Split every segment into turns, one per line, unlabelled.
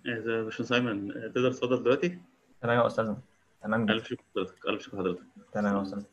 إذا باشمهندس أيمن تقدر تتفضل دلوقتي؟
تمام يا استاذنا تمام جدا
ألف شكر لحضرتك ألف شكر لحضرتك
تمام يا استاذ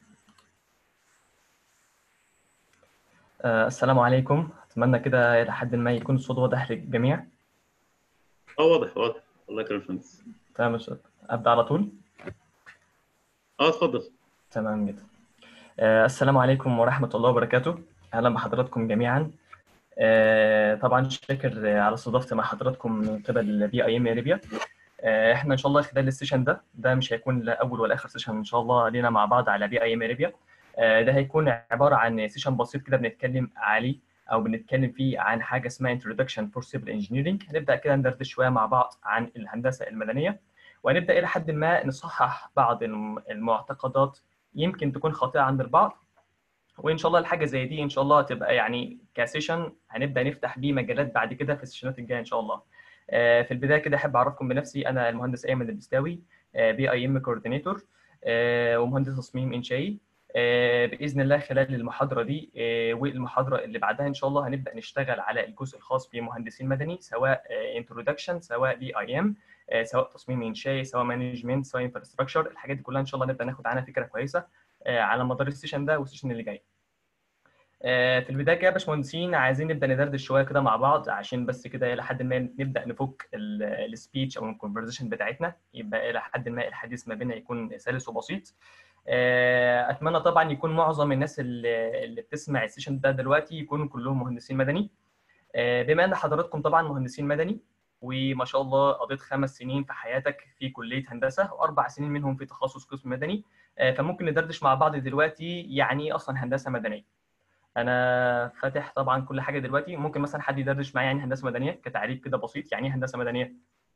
آه، السلام عليكم اتمنى كده الى حد ما يكون الصوت واضح للجميع
أه واضح واضح الله يكرمك يا باشمهندس
تمام يا استاذ ابدا على طول
أه اتفضل
تمام جدا آه، السلام عليكم ورحمه الله وبركاته اهلا بحضراتكم جميعا آه، طبعا شاكر آه، على استضافتي مع حضراتكم من قبل بي اي ام ليبيا آه، احنا ان شاء الله خلال السيشن ده ده مش هيكون لا اول ولا اخر سيشن ان شاء الله لينا مع بعض على بي اي ام ليبيا آه، ده هيكون عباره عن سيشن بسيط كده بنتكلم عليه او بنتكلم فيه عن حاجه اسمها introduction for civil engineering هنبدا كده ندردش شويه مع بعض عن الهندسه المدنيه وهنبدا الى حد ما نصحح بعض الم- المعتقدات يمكن تكون خاطئه عند البعض وان شاء الله الحاجه زي دي ان شاء الله تبقى يعني كسيشن هنبدا نفتح بيه مجالات بعد كده في السيشنات الجايه ان شاء الله آه، في البدايه كده احب اعرفكم بنفسي انا المهندس ايمن البستاوي بي اي ام كوردينيتور ومهندس تصميم انشائي آه، باذن الله خلال المحاضره دي آه، والمحاضره اللي بعدها ان شاء الله هنبدا نشتغل على الجزء الخاص بمهندسين مدني سواء انترودكشن سواء بي اي ام سواء تصميم انشائي سواء مانجمنت سواء انفراستراكشر الحاجات دي كلها ان شاء الله نبدا ناخد عنها فكره كويسه آه، على مدار السيشن ده والسيشن اللي جاي آه، في البدايه كده يا باشمهندسين عايزين نبدا ندردش شويه كده مع بعض عشان بس كده الى حد ما نبدا نفك السبيتش او الكونفرزيشن بتاعتنا يبقى الى حد ما الحديث ما بيننا يكون سلس وبسيط آه، اتمنى طبعا يكون معظم الناس اللي اللي بتسمع السيشن ده دلوقتي يكونوا كلهم مهندسين مدني آه، بما ان حضراتكم طبعا مهندسين مدني وما شاء الله قضيت خمس سنين في حياتك في كليه هندسه واربع سنين منهم في تخصص قسم مدني آه، فممكن ندردش مع بعض دلوقتي يعني ايه اصلا هندسه مدنيه انا فاتح طبعا كل حاجه دلوقتي ممكن مثلا حد يدردش معايا يعني هندسه مدنيه كتعريف كده بسيط يعني ايه هندسه مدنيه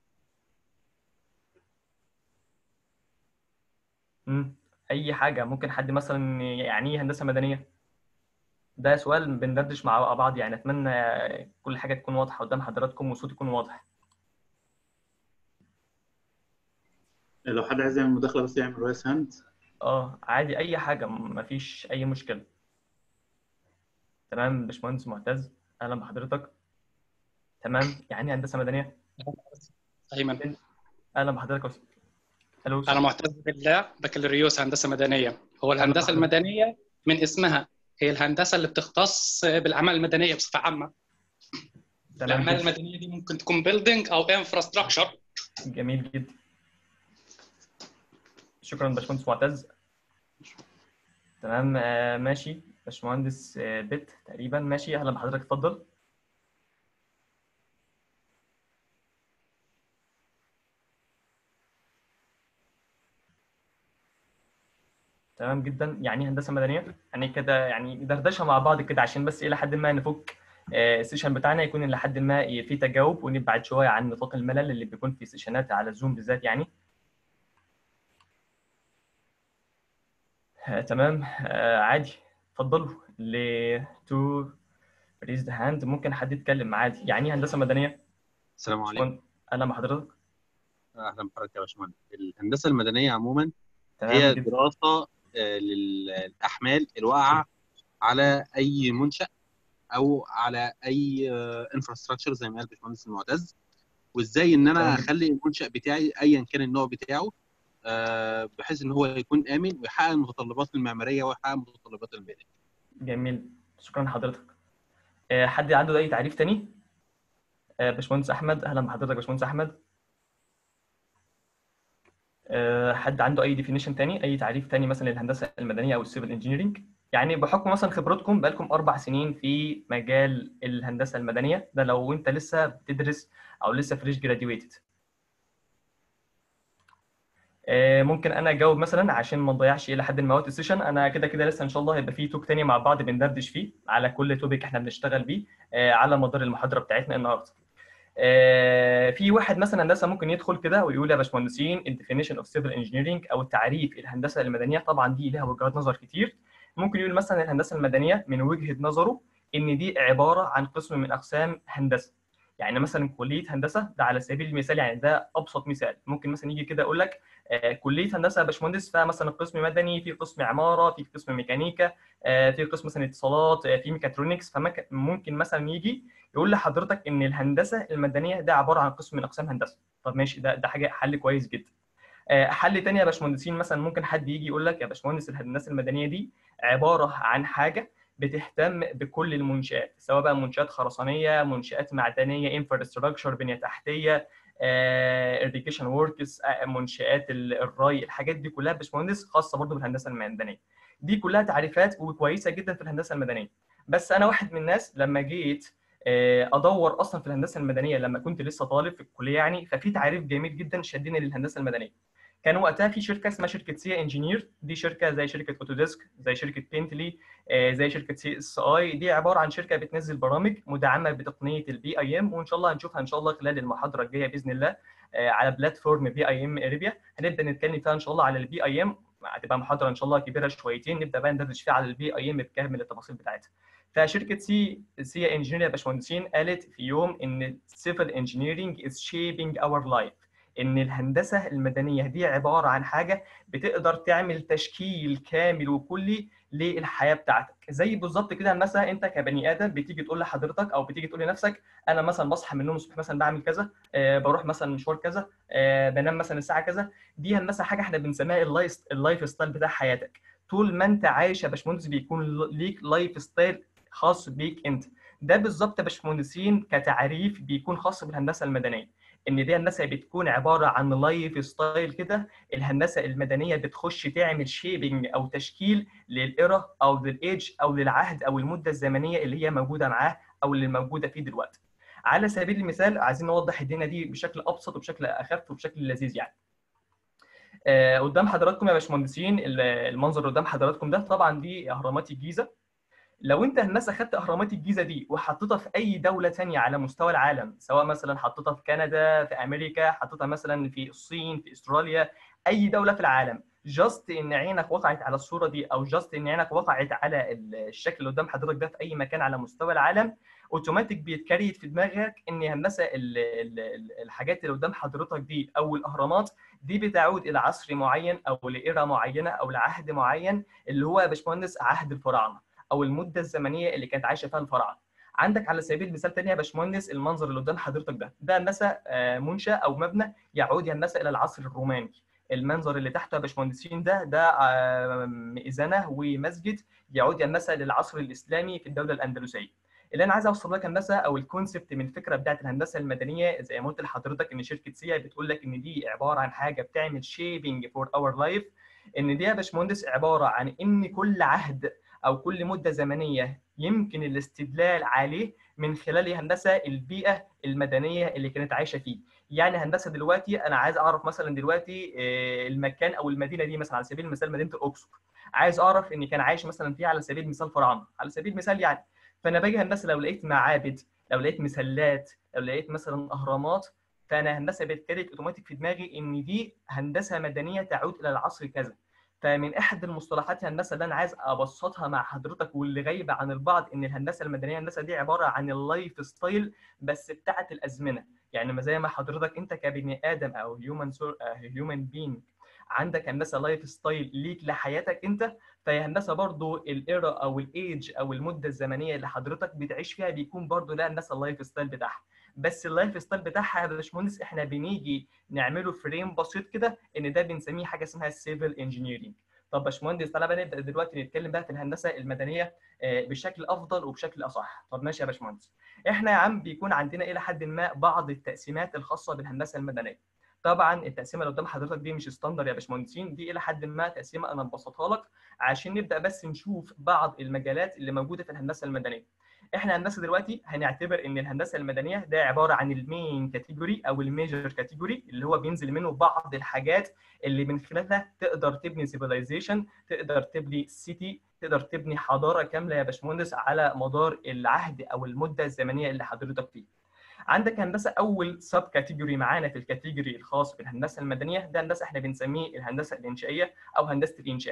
امم اي حاجه ممكن حد مثلا يعني ايه هندسه مدنيه ده سؤال بندردش مع بعض يعني اتمنى كل حاجه تكون واضحه قدام حضراتكم والصوت يكون واضح
لو حد عايز يعمل مداخلة بس يعمل رايس هاند
اه عادي اي حاجه مفيش اي مشكله تمام باشمهندس معتز اهلا بحضرتك تمام يعني إيه هندسه مدنيه
ايمن
اهلا بحضرتك يا أستاذ. الو
انا معتز بالله بكالوريوس هندسه مدنيه هو الهندسه
حضرتك.
المدنيه من اسمها هي الهندسه اللي بتختص بالاعمال المدنيه بصفه عامه
تمام
الاعمال
جدا.
المدنيه دي ممكن تكون بيلدينج او انفراستراكشر
جميل جدا شكرا باشمهندس معتز تمام آه، ماشي باشمهندس آه، بت تقريبا ماشي اهلا بحضرتك اتفضل تمام جدا يعني إيه هندسه مدنيه يعني كده يعني دردشه مع بعض كده عشان بس الى حد ما نفك آه، السيشن بتاعنا يكون الى حد ما في تجاوب ونبعد شويه عن نطاق الملل اللي بيكون في سيشنات على الزوم بالذات يعني آه، تمام آه، عادي اتفضلوا ل تو ريز هاند ممكن حد يتكلم عادي يعني ايه هندسه مدنيه
السلام عليكم
شكراً. اهلا بحضرتك
اهلا بحضرتك يا باشمهندس الهندسه المدنيه عموما
تمام
هي
جدا
دراسه آه، للاحمال الواقعه على اي منشا او على اي انفراستراكشر زي ما قال باشمهندس المعتز وازاي ان انا
تمام.
اخلي المنشا بتاعي ايا كان النوع بتاعه آه، بحيث ان هو يكون امن ويحقق المتطلبات المعماريه ويحقق المتطلبات البنائيه
جميل شكرا لحضرتك آه، حد عنده اي تعريف تاني آه، باشمهندس احمد اهلا بحضرتك يا باشمهندس احمد آه، حد عنده اي ديفينيشن تاني اي تعريف تاني مثلا للهندسه المدنيه او السيفل انجينيرنج يعني بحكم مثلا خبرتكم بقالكم اربع سنين في مجال الهندسه المدنيه ده لو انت لسه بتدرس او لسه فريش جراديويتد ممكن انا اجاوب مثلا عشان ما نضيعش الى حد ما وقت السيشن انا كده كده لسه ان شاء الله هيبقى في توك تاني مع بعض بندردش فيه على كل توبيك احنا بنشتغل بيه آه، على مدار المحاضره بتاعتنا النهارده آه، في واحد مثلا هندسه ممكن يدخل كده ويقول يا باشمهندسين الديفينيشن اوف سيفل انجينيرنج او التعريف الهندسه المدنيه طبعا دي لها وجهات نظر كتير ممكن يقول مثلا الهندسه المدنيه من وجهه نظره ان دي عباره عن قسم من اقسام هندسه يعني مثلا كليه هندسه ده على سبيل المثال يعني ده ابسط مثال ممكن مثلا يجي كده يقول لك آه، كليه هندسه يا باشمهندس فيها مثلا قسم مدني في قسم عماره في قسم ميكانيكا آه، في قسم مثلا اتصالات آه، في ميكاترونكس فممكن مثلا يجي يقول لحضرتك ان الهندسه المدنيه ده عباره عن قسم من اقسام هندسه طب ماشي ده ده حاجه حل كويس جدا آه، حل تاني يا باشمهندسين مثلا ممكن حد يجي يقول لك يا باشمهندس الهندسه المدنيه دي عباره عن حاجه بتهتم بكل المنشآت سواء بقى منشآت خرسانيه منشآت معدنيه انفراستراكشر بنيه تحتيه irrigation وركس منشآت ال- الري الحاجات دي كلها يا باشمهندس خاصه برضو بالهندسه المدنيه دي كلها تعريفات وكويسه جدا في الهندسه المدنيه بس انا واحد من الناس لما جيت آه، ادور اصلا في الهندسه المدنيه لما كنت لسه طالب في الكليه يعني ففي تعريف جميل جدا شدني للهندسه المدنيه كان وقتها في شركه اسمها شركه سي انجينير دي شركه زي شركه اوتوديسك زي شركه بينتلي آه، زي شركه سي اس اي دي عباره عن شركه بتنزل برامج مدعمه بتقنيه البي اي ام وان شاء الله هنشوفها ان شاء الله خلال المحاضره الجايه باذن الله آه، على بلاتفورم بي اي ام اريبيا هنبدا نتكلم فيها ان شاء الله على البي اي ام هتبقى محاضره ان شاء الله كبيره شويتين نبدا بقى ندردش فيها على البي اي ام بكامل التفاصيل بتاعتها فشركه سي سي انجينير يا باشمهندسين قالت في يوم ان civil engineering is shaping our life ان الهندسه المدنيه دي عباره عن حاجه بتقدر تعمل تشكيل كامل وكلي للحياه بتاعتك زي بالظبط كده مثلا انت كبني ادم بتيجي تقول لحضرتك او بتيجي تقول لنفسك انا مثلا بصحى من النوم الصبح مثلا بعمل كذا آه بروح مثلا مشوار كذا آه بنام مثلا الساعه كذا دي مثلا حاجه احنا بنسميها اللايف اللايف ستايل بتاع حياتك طول ما انت عايش يا باشمهندس بيكون ليك لايف ستايل خاص بيك انت ده بالظبط يا باشمهندسين كتعريف بيكون خاص بالهندسه المدنيه ان دي هندسه بتكون عباره عن لايف ستايل كده الهندسه المدنيه بتخش تعمل شيبنج او تشكيل للايرا او للايدج او للعهد او المده الزمنيه اللي هي موجوده معاه او اللي موجوده فيه دلوقتي على سبيل المثال عايزين نوضح الدنيا دي بشكل ابسط وبشكل اخف وبشكل لذيذ يعني آه قدام حضراتكم يا باشمهندسين المنظر اللي قدام حضراتكم ده طبعا دي اهرامات الجيزه لو انت هندسه خدت اهرامات الجيزه دي وحطيتها في اي دوله ثانيه على مستوى العالم سواء مثلا حطيتها في كندا في امريكا حطيتها مثلا في الصين في استراليا اي دوله في العالم جاست ان عينك وقعت على الصوره دي او جاست ان عينك وقعت على الشكل اللي قدام حضرتك ده في اي مكان على مستوى العالم اوتوماتيك بيتكريت في دماغك ان هندسه الحاجات اللي قدام حضرتك دي او الاهرامات دي بتعود الى عصر معين او لايرا معينه او لعهد معين اللي هو يا باشمهندس عهد الفراعنه او المده الزمنيه اللي كانت عايشه فيها الفراعنه عندك على سبيل المثال تاني يا باشمهندس المنظر اللي قدام حضرتك ده ده هندسه منشا او مبنى يعود هندسه الى العصر الروماني المنظر اللي تحته يا باشمهندسين ده ده مئذنه ومسجد يعود هندسه للعصر الاسلامي في الدوله الاندلسيه اللي انا عايز اوصل لك هندسه او الكونسبت من الفكره بتاعت الهندسه المدنيه زي ما قلت لحضرتك ان شركه سيا بتقول لك ان دي عباره عن حاجه بتعمل شيبنج فور اور لايف ان دي يا باشمهندس عباره عن ان كل عهد او كل مده زمنيه يمكن الاستدلال عليه من خلال هندسه البيئه المدنيه اللي كانت عايشه فيه يعني هندسه دلوقتي انا عايز اعرف مثلا دلوقتي المكان او المدينه دي مثلا على سبيل المثال مدينه الاقصر عايز اعرف ان كان عايش مثلا فيها على سبيل المثال فراعنه على سبيل المثال يعني فانا باجي هندسه لو لقيت معابد لو لقيت مسلات لو لقيت مثلا اهرامات فانا هندسه بتكريت اوتوماتيك في دماغي ان دي هندسه مدنيه تعود الى العصر كذا فمن احد المصطلحات الهندسه اللي انا عايز ابسطها مع حضرتك واللي غايبه عن البعض ان الهندسه المدنيه الهندسه دي عباره عن اللايف ستايل بس بتاعه الازمنه يعني ما زي ما حضرتك انت كبني ادم او هيومن هيومن بينج عندك هندسه لايف ستايل ليك لحياتك انت فهي هندسه برضو الايرا او الايدج او المده الزمنيه اللي حضرتك بتعيش فيها بيكون برضو ده هندسه اللايف ستايل بتاعها بس اللايف ستايل بتاعها يا باشمهندس احنا بنيجي نعمله فريم بسيط كده ان ده بنسميه حاجه اسمها السيفل انجينيرنج طب باشمهندس تعالى بقى نبدا دلوقتي نتكلم بقى في الهندسه المدنيه بشكل افضل وبشكل اصح طب ماشي يا باشمهندس احنا يا عم بيكون عندنا الى حد ما بعض التقسيمات الخاصه بالهندسه المدنيه طبعا التقسيمه اللي قدام حضرتك دي مش ستاندر يا باشمهندسين دي الى حد ما تقسيمه انا مبسطها لك عشان نبدا بس نشوف بعض المجالات اللي موجوده في الهندسه المدنيه احنا هندسه دلوقتي هنعتبر ان الهندسه المدنيه ده عباره عن المين كاتيجوري او الميجر كاتيجوري اللي هو بينزل منه بعض الحاجات اللي من خلالها تقدر تبني سيفيلايزيشن تقدر تبني سيتي تقدر تبني حضاره كامله يا باشمهندس على مدار العهد او المده الزمنيه اللي حضرتك فيه عندك هندسه اول سب كاتيجوري معانا في الكاتيجوري الخاص بالهندسه المدنيه ده هندسه احنا بنسميه الهندسه الانشائيه او هندسه الانشاءات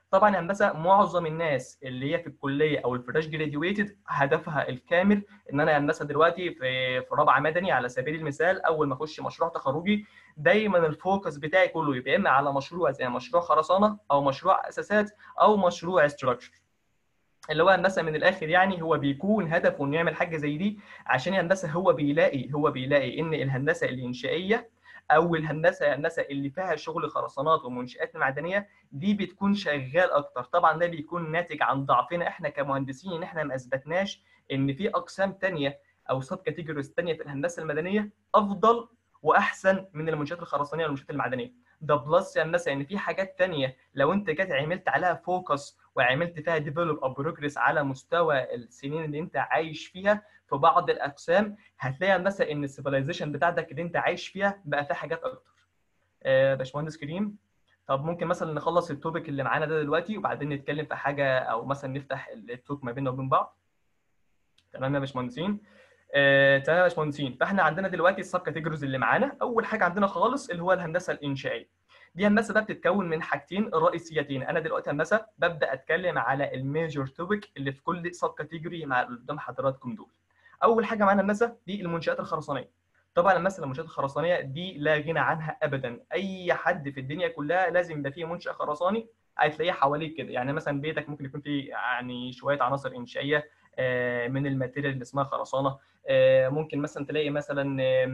طبعا يا هندسه معظم الناس اللي هي في الكليه او الفريش جراديويتد هدفها الكامل ان انا هندسه دلوقتي في في رابعه مدني على سبيل المثال اول ما اخش مشروع تخرجي دايما الفوكس بتاعي كله يبقى اما على مشروع زي مشروع خرسانه او مشروع اساسات او مشروع استراكشر اللي هو هندسه من الاخر يعني هو بيكون هدفه انه يعمل حاجه زي دي عشان هندسه هو بيلاقي هو بيلاقي ان الهندسه الانشائيه او الهندسه الهندسه اللي فيها شغل خرسانات ومنشات معدنيه دي بتكون شغال اكتر طبعا ده بيكون ناتج عن ضعفنا احنا كمهندسين ان احنا ما اثبتناش ان في اقسام تانية او سب كاتيجوريز تانية في الهندسه المدنيه افضل واحسن من المنشات الخرسانيه والمنشات المعدنيه ده بلس يا هندسه ان في حاجات تانية لو انت جيت عملت عليها فوكس وعملت فيها ديفلوب او بروجريس على مستوى السنين اللي انت عايش فيها في بعض الاقسام هتلاقي مثلا ان السيفلايزيشن بتاعتك اللي انت عايش فيها بقى فيها حاجات اكتر. آه باشمهندس كريم طب ممكن مثلا نخلص التوبيك اللي معانا ده دلوقتي وبعدين نتكلم في حاجه او مثلا نفتح التوك ما بيننا وبين بعض. تمام يا باشمهندسين؟ آه، تمام يا باشمهندسين فاحنا عندنا دلوقتي السب كاتيجوريز اللي معانا اول حاجه عندنا خالص اللي هو الهندسه الانشائيه دي هندسه بقى بتتكون من حاجتين رئيسيتين انا دلوقتي هندسه ببدا اتكلم على الميجور توبيك اللي في كل سب كاتيجوري مع اللي قدام حضراتكم دول اول حاجه معانا هندسه دي المنشات الخرسانيه طبعا مثلا المنشات الخرسانيه دي لا غنى عنها ابدا اي حد في الدنيا كلها لازم يبقى فيه منشا خرساني هتلاقيه حواليك كده يعني مثلا بيتك ممكن يكون فيه يعني شويه عناصر انشائيه من الماتيريال اللي اسمها خرسانه ممكن مثلا تلاقي مثلا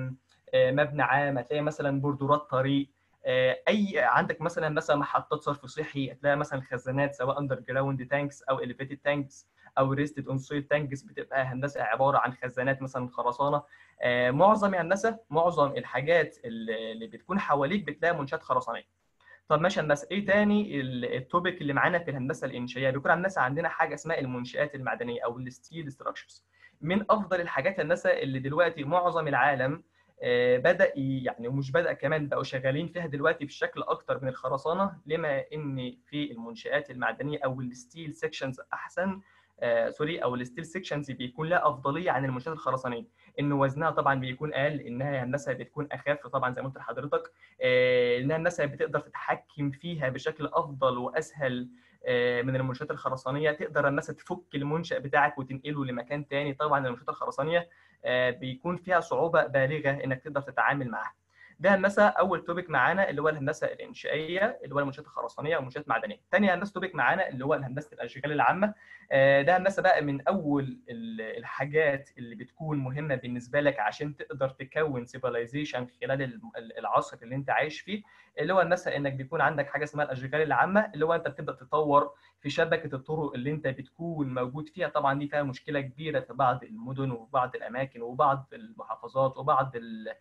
مبنى عام هتلاقي مثلا بوردورات طريق اي عندك مثلا مثلا محطات صرف صحي هتلاقي مثلا خزانات سواء اندر جراوند تانكس او اليفيتد تانكس او ريستد اون سويل تانكس بتبقى هندسه عباره عن خزانات مثلا خرسانه معظم هندسه معظم الحاجات اللي بتكون حواليك بتلاقي منشات خرسانيه طب ماشي هندسه ايه تاني التوبيك اللي معانا في الهندسه الانشائيه بيكون هندسه عندنا حاجه اسمها المنشات المعدنيه او الستيل ستراكشرز من افضل الحاجات هندسه اللي دلوقتي معظم العالم بدا يعني ومش بدا كمان بقوا شغالين فيها دلوقتي بشكل اكتر من الخرسانه لما ان في المنشات المعدنيه او الستيل سيكشنز احسن آه سوري او الستيل سيكشنز بيكون لها افضليه عن المنشات الخرسانيه ان وزنها طبعا بيكون اقل انها هندسه بتكون اخف طبعا زي ما قلت لحضرتك آه انها هندسه بتقدر تتحكم فيها بشكل افضل واسهل آه من المنشات الخرسانيه تقدر الناس تفك المنشا بتاعك وتنقله لمكان تاني طبعا المنشات الخرسانيه بيكون فيها صعوبه بالغه انك تقدر تتعامل معاها ده هندسه اول توبيك معانا اللي هو الهندسه الانشائيه اللي هو المنشات الخرسانيه والمنشات المعدنيه ثاني هندسه توبيك معانا اللي هو هندسه الاشغال العامه ده هندسه بقى من اول الحاجات اللي بتكون مهمه بالنسبه لك عشان تقدر تكون سيفلايزيشن خلال العصر اللي انت عايش فيه اللي هو هندسه انك بيكون عندك حاجه اسمها الاشغال العامه اللي هو انت بتبدا تطور في شبكه الطرق اللي انت بتكون موجود فيها طبعا دي فيها مشكله كبيره في بعض المدن وبعض الاماكن وبعض المحافظات وبعض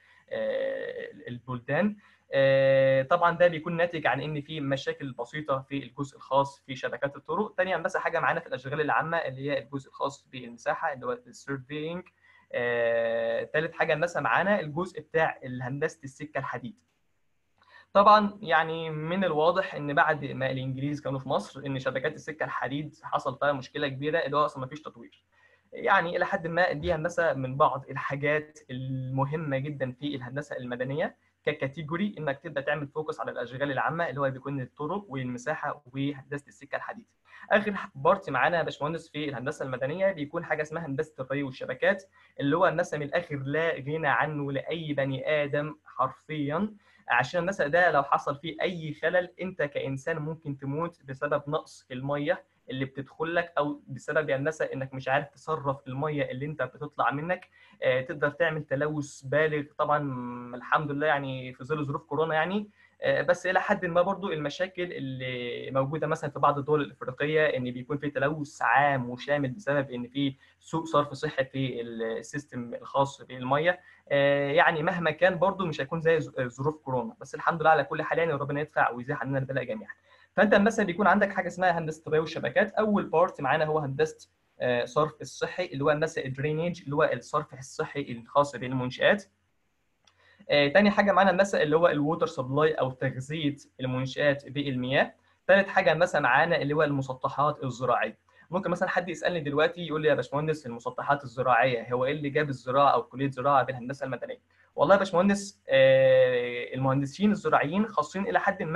البلدان طبعا ده بيكون ناتج عن ان في مشاكل بسيطه في الجزء الخاص في شبكات الطرق ثانيا بس حاجه معانا في الاشغال العامه اللي هي الجزء الخاص بالمساحه اللي هو السيرفينج ثالث حاجه مثلا معانا الجزء بتاع هندسه السكه الحديد طبعا يعني من الواضح ان بعد ما الانجليز كانوا في مصر ان شبكات السكه الحديد حصل فيها مشكله كبيره اللي هو اصلا ما فيش تطوير يعني الى حد ما دي هندسه من بعض الحاجات المهمه جدا في الهندسه المدنيه ككاتيجوري انك تبدا تعمل فوكس على الاشغال العامه اللي هو بيكون الطرق والمساحه وهندسه السكه الحديد. اخر بارت معانا يا باشمهندس في الهندسه المدنيه بيكون حاجه اسمها هندسه الري والشبكات اللي هو هندسه من الاخر لا غنى عنه لاي بني ادم حرفيا عشان الهندسه ده لو حصل فيه اي خلل انت كانسان ممكن تموت بسبب نقص الميه اللي بتدخل لك او بسبب هندسه انك مش عارف تصرف الميه اللي انت بتطلع منك آه تقدر تعمل تلوث بالغ طبعا الحمد لله يعني في ظل ظروف كورونا يعني آه بس الى حد ما برضو المشاكل اللي موجوده مثلا في بعض الدول الافريقيه ان بيكون في تلوث عام وشامل بسبب ان في سوء صرف صحي في السيستم الخاص بالميه آه يعني مهما كان برضو مش هيكون زي ظروف كورونا بس الحمد لله على كل حال يعني ربنا يدفع ويزيح عننا البلاء جميعا فانت مثلا بيكون عندك حاجه اسمها هندسه الري والشبكات اول بارت معانا هو هندسه صرف الصحي اللي هو هندسه الدرينيج اللي هو الصرف الصحي الخاص بالمنشات آه، تاني حاجه معانا هندسه اللي هو الووتر سبلاي او تغذيه المنشات بالمياه ثالث حاجه هندسه معانا اللي هو المسطحات الزراعيه ممكن مثلا حد يسالني دلوقتي يقول لي يا باشمهندس المسطحات الزراعيه هو ايه اللي جاب الزراعه او كليه زراعه بالهندسه المدنيه والله يا باشمهندس آه، المهندسين الزراعيين خاصين الى حد ما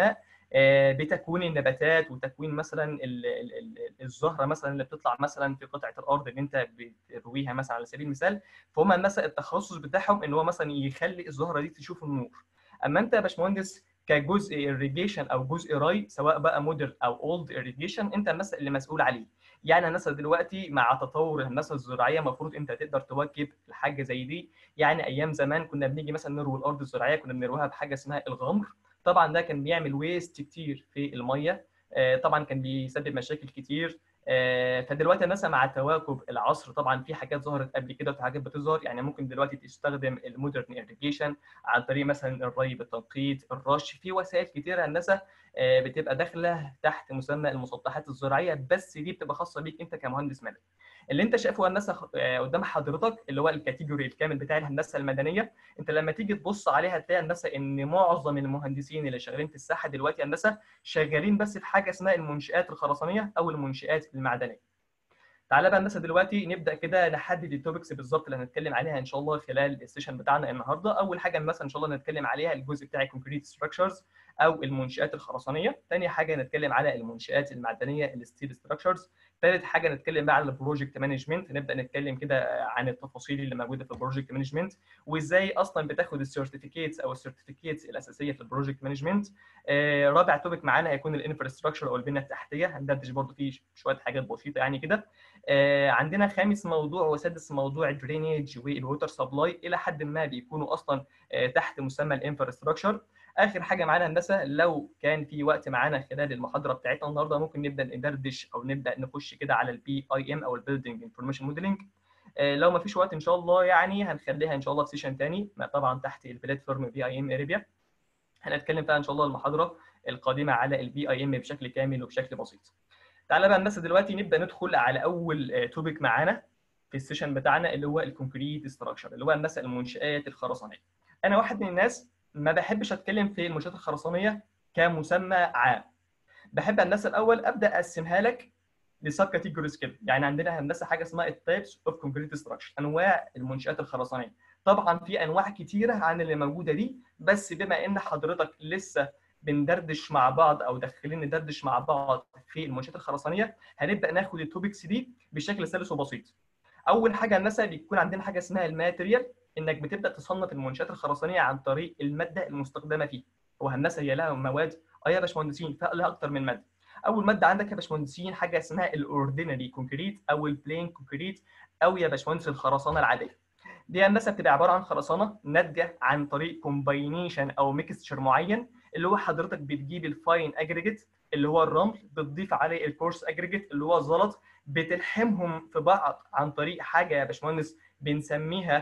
آه، بتكوين النباتات وتكوين مثلا ال- ال- ال- الزهره مثلا اللي بتطلع مثلا في قطعه الارض اللي انت بترويها مثلا على سبيل المثال فهم مثلا التخصص بتاعهم ان هو مثلا يخلي الزهره دي تشوف النور اما انت يا باشمهندس كجزء irrigation او جزء ري سواء بقى مودرن او اولد irrigation انت مثلا اللي مسؤول عليه يعني مثلا دلوقتي مع تطور الهندسه الزراعيه المفروض انت تقدر تواكب الحاجه زي دي يعني ايام زمان كنا بنيجي مثلا نروي الارض الزراعيه كنا بنرويها بحاجه اسمها الغمر طبعا ده كان بيعمل ويست كتير في الميه آه، طبعا كان بيسبب مشاكل كتير آه، فدلوقتي مثلا مع تواكب العصر طبعا في حاجات ظهرت قبل كده وفي حاجات بتظهر يعني ممكن دلوقتي تستخدم المودرن irrigation عن طريق مثلا الري بالتنقيط الرش في وسائل كتيره هندسه آه، بتبقى داخله تحت مسمى المسطحات الزراعيه بس دي بتبقى خاصه بيك انت كمهندس مدني اللي انت شايفه هندسه آه، قدام حضرتك اللي هو الكاتيجوري الكامل بتاع الهندسه المدنيه انت لما تيجي تبص عليها هتلاقي هندسه ان معظم المهندسين اللي شغالين في الساحه دلوقتي هندسه شغالين بس في حاجه اسمها المنشآت الخرسانيه او المنشآت المعدنيه تعالى بقى هندسه دلوقتي نبدا كده نحدد التوبكس بالظبط اللي هنتكلم عليها ان شاء الله خلال السيشن بتاعنا النهارده اول حاجه مثلا ان شاء الله نتكلم عليها الجزء بتاع الكونكريت ستراكشرز او المنشآت الخرسانيه ثاني حاجه نتكلم على المنشآت المعدنيه الستيل ستراكشرز ثالث حاجه نتكلم بقى على البروجكت مانجمنت نبدا نتكلم كده عن التفاصيل اللي موجوده في البروجكت مانجمنت وازاي اصلا بتاخد السيرتيفيكيتس او السيرتيفيكيتس الاساسيه في البروجكت مانجمنت آه، رابع توبك معانا هيكون الانفراستراكشر او البنيه التحتيه هندردش برضو فيه شويه حاجات بسيطه يعني كده آه، عندنا خامس موضوع وسادس موضوع الدرينيج والووتر سبلاي الى حد ما بيكونوا اصلا آه، تحت مسمى الانفراستراكشر اخر حاجه معانا هندسه لو كان في وقت معانا خلال المحاضره بتاعتنا النهارده ممكن نبدا ندردش او نبدا نخش كده على البي اي ام او البيلدينج انفورميشن موديلنج لو ما فيش وقت ان شاء الله يعني هنخليها ان شاء الله في سيشن تاني ما طبعا تحت البلاتفورم بي اي ام اريبيا هنتكلم فيها ان شاء الله المحاضره القادمه على البي اي ام بشكل كامل وبشكل بسيط تعالى بقى الناس دلوقتي نبدا ندخل على اول توبيك معانا في السيشن بتاعنا اللي هو الكونكريت ستراكشر اللي هو الناس المنشآت الخرسانيه انا واحد من الناس ما بحبش اتكلم في المنشآت الخرسانيه كمسمى عام بحب الهندسه الاول ابدا اقسمها لك لسب كاتيجوريز كده يعني عندنا هندسه حاجه اسمها التايبس اوف كونكريت ستراكشر انواع المنشآت الخرسانيه طبعا في انواع كتيره عن اللي موجوده دي بس بما ان حضرتك لسه بندردش مع بعض او داخلين ندردش مع بعض في المنشآت الخرسانيه هنبدا ناخد التوبكس دي بشكل سلس وبسيط اول حاجه هندسه بيكون عندنا حاجه اسمها الماتيريال انك بتبدا تصنف المنشآت الخرسانيه عن طريق الماده المستخدمه فيه هو هندسه هي لها مواد اه يا باشمهندسين فلها اكتر من ماده اول ماده عندك يا باشمهندسين حاجه اسمها الاوردينري كونكريت او البلين كونكريت او يا باشمهندس الخرسانه العاديه دي هندسه بتبقى عباره عن خرسانه ناتجه عن طريق كومباينيشن او ميكستشر معين اللي هو حضرتك بتجيب الفاين اجريجيت اللي هو الرمل بتضيف عليه الكورس اجريجيت اللي هو الزلط بتلحمهم في بعض عن طريق حاجه يا باشمهندس بنسميها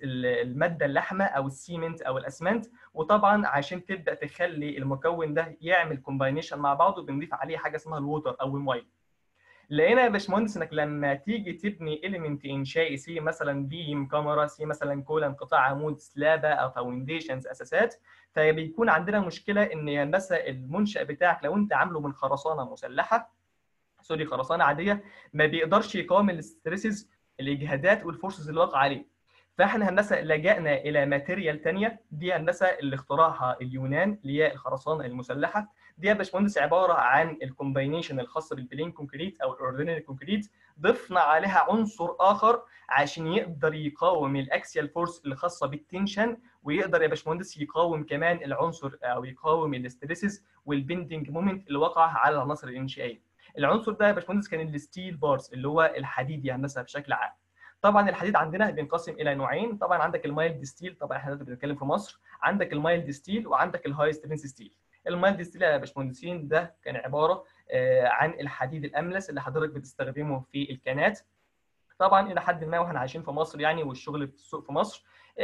الماده اللحمه او السيمنت او الاسمنت وطبعا عشان تبدا تخلي المكون ده يعمل كومباينيشن مع بعضه بنضيف عليه حاجه اسمها الووتر او الميه لقينا يا باشمهندس انك لما تيجي تبني اليمنت انشائي سي مثلا بيم كاميرا سي مثلا كولم قطاع عمود سلابه او فاونديشنز اساسات فبيكون عندنا مشكله ان هندسه المنشا بتاعك لو انت عامله من خرسانه مسلحه سوري خرسانه عاديه ما بيقدرش يقاوم الستريسز الاجهادات والفورسز اللي واقعه عليه فاحنا هندسه لجأنا الى ماتيريال ثانيه دي هندسه اللي اخترعها اليونان اللي هي الخرسانه المسلحه دي يا باشمهندس عباره عن الكومباينيشن الخاص بالبلين كونكريت او الاوردينري كونكريت ضفنا عليها عنصر اخر عشان يقدر يقاوم الاكسيال فورس اللي خاصه بالتنشن ويقدر يا باشمهندس يقاوم كمان العنصر او يقاوم الاستريسز والبندنج مومنت اللي وقع على العناصر الانشائيه العنصر ده يا باشمهندس كان الستيل بارز اللي هو الحديد يا هندسه بشكل عام طبعا الحديد عندنا بينقسم الى نوعين طبعا عندك المايلد ستيل طبعا احنا بنتكلم في مصر عندك المايلد ستيل وعندك الهاي سترينث ستيل المايلد ستيل يا باشمهندسين ده كان عباره عن الحديد الاملس اللي حضرتك بتستخدمه في الكانات طبعا الى حد ما واحنا عايشين في مصر يعني والشغل في السوق في مصر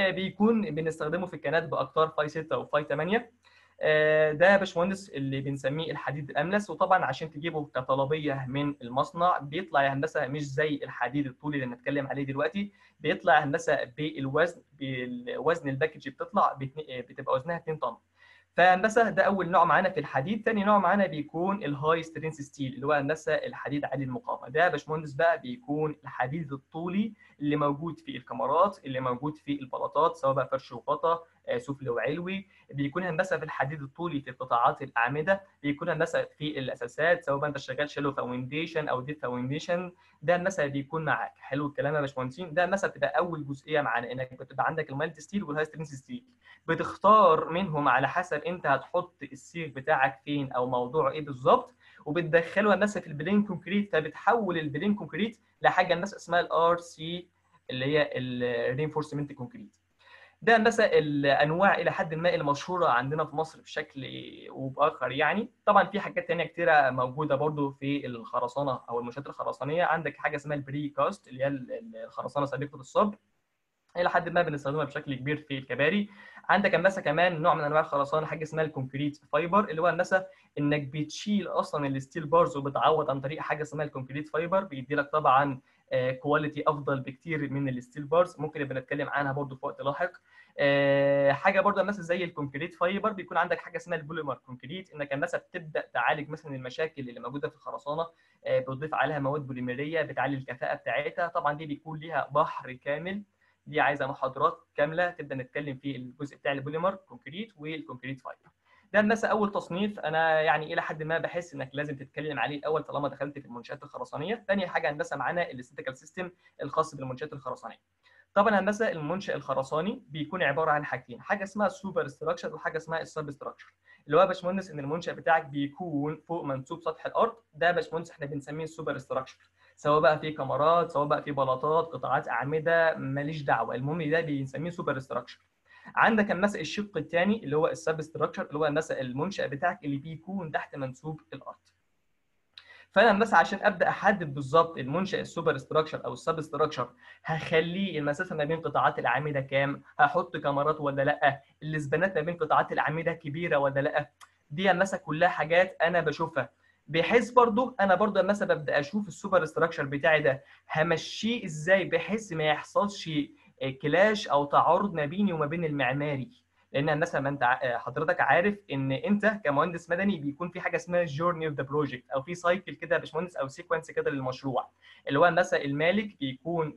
بيكون بنستخدمه في الكانات باقطار فاي 6 وفاي 8 ده يا باشمهندس اللي بنسميه الحديد الاملس وطبعا عشان تجيبه كطلبيه من المصنع بيطلع يا هندسه مش زي الحديد الطولي اللي هنتكلم عليه دلوقتي بيطلع هندسه بالوزن بالوزن الباكج بتطلع بتبقى وزنها 2 طن فهندسه ده اول نوع معانا في الحديد ثاني نوع معانا بيكون الهاي سترينث ستيل اللي هو هندسه الحديد عالي المقاومه ده يا باشمهندس بقى بيكون الحديد الطولي اللي موجود في الكاميرات اللي موجود في البلاطات سواء بقى فرش وغطا آه، سفلي وعلوي بيكون هندسه في الحديد الطولي في قطاعات الاعمده بيكون هندسه في الاساسات سواء بقى انت شغال شالو فاونديشن او ديب فاونديشن ده مثلا بيكون معاك حلو الكلام يا باشمهندسين ده مثلا بتبقى اول جزئيه معانا انك بتبقى عندك المالتي ستيل والهاي سترينث ستيل بتختار منهم على حسب انت هتحط السيخ بتاعك فين او موضوعه ايه بالظبط وبتدخله هندسه في البلين كونكريت فبتحول البلين كونكريت لحاجه هندسه اسمها الار سي اللي هي الرينفورسمنت كونكريت ده هندسه الانواع الى حد ما المشهوره عندنا في مصر بشكل وباخر يعني طبعا في حاجات تانية كتيره موجوده برضو في الخرسانه او المنشات الخرسانيه عندك حاجه اسمها البري كاست اللي هي الخرسانه سابقه الصب الى حد ما بنستخدمها بشكل كبير في الكباري عندك هندسه كمان نوع من انواع الخرسانه حاجه اسمها الكونكريت فايبر اللي هو هندسه انك بتشيل اصلا الستيل بارز وبتعوض عن طريق حاجه اسمها الكونكريت فايبر بيدي لك طبعا كواليتي افضل بكتير من الستيل بارز ممكن نبقى نتكلم عنها برضو في وقت لاحق آه، حاجه برضو مثلا زي الكونكريت فايبر بيكون عندك حاجه اسمها البوليمر كونكريت انك هندسه بتبدا تعالج مثلا المشاكل اللي موجوده في الخرسانه آه، بتضيف عليها مواد بوليمريه بتعلي الكفاءه بتاعتها طبعا دي بيكون ليها بحر كامل دي عايزه محاضرات كامله تبدا نتكلم في الجزء بتاع البوليمر كونكريت والكونكريت فايبر ده الناس اول تصنيف انا يعني الى حد ما بحس انك لازم تتكلم عليه الاول طالما دخلت في المنشات الخرسانيه ثاني حاجه هندسه معانا الاستاتيكال سيستم الخاص بالمنشات الخرسانيه طبعا هندسه المنشا الخرساني بيكون عباره عن حاجتين حاجه اسمها السوبر ستراكشر وحاجه اسمها السب ستراكشر اللي هو يا باشمهندس ان المنشا بتاعك بيكون فوق منسوب سطح الارض ده يا باشمهندس احنا بنسميه السوبر ستراكشر سواء بقى في كمرات سواء بقى في بلاطات قطاعات اعمده ماليش دعوه المهم ده بنسميه سوبر ستراكشر عندك النسق الشق الثاني اللي هو السب ستراكشر اللي هو النسق المنشا بتاعك اللي بيكون تحت منسوب الارض فانا بس عشان ابدا احدد بالظبط المنشا السوبر ستراكشر او السب ستراكشر هخليه المسافه ما بين قطاعات الاعمده كام هحط كاميرات ولا لا الاسبانات ما بين قطاعات الاعمده كبيره ولا لا دي مثلا كلها حاجات انا بشوفها بحيث برضو انا برضو مثلا ببدا اشوف السوبر ستراكشر بتاعي ده همشيه ازاي بحيث ما يحصلش كلاش او تعارض ما بيني وما بين المعماري لان مثلا ما انت حضرتك عارف ان انت كمهندس مدني بيكون في حاجه اسمها جورني اوف ذا بروجكت او في سايكل كده يا باشمهندس او سيكونس كده للمشروع اللي هو مثلا المالك بيكون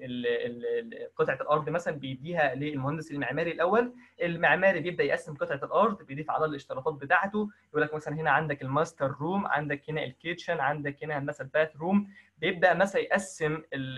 قطعه الارض مثلا بيديها للمهندس المعماري الاول المعماري بيبدا يقسم قطعه الارض بيضيف على الاشتراطات بتاعته يقول لك مثلا هنا عندك الماستر روم عندك هنا الكيتشن عندك هنا مثلا الباث روم بيبدا مثلا يقسم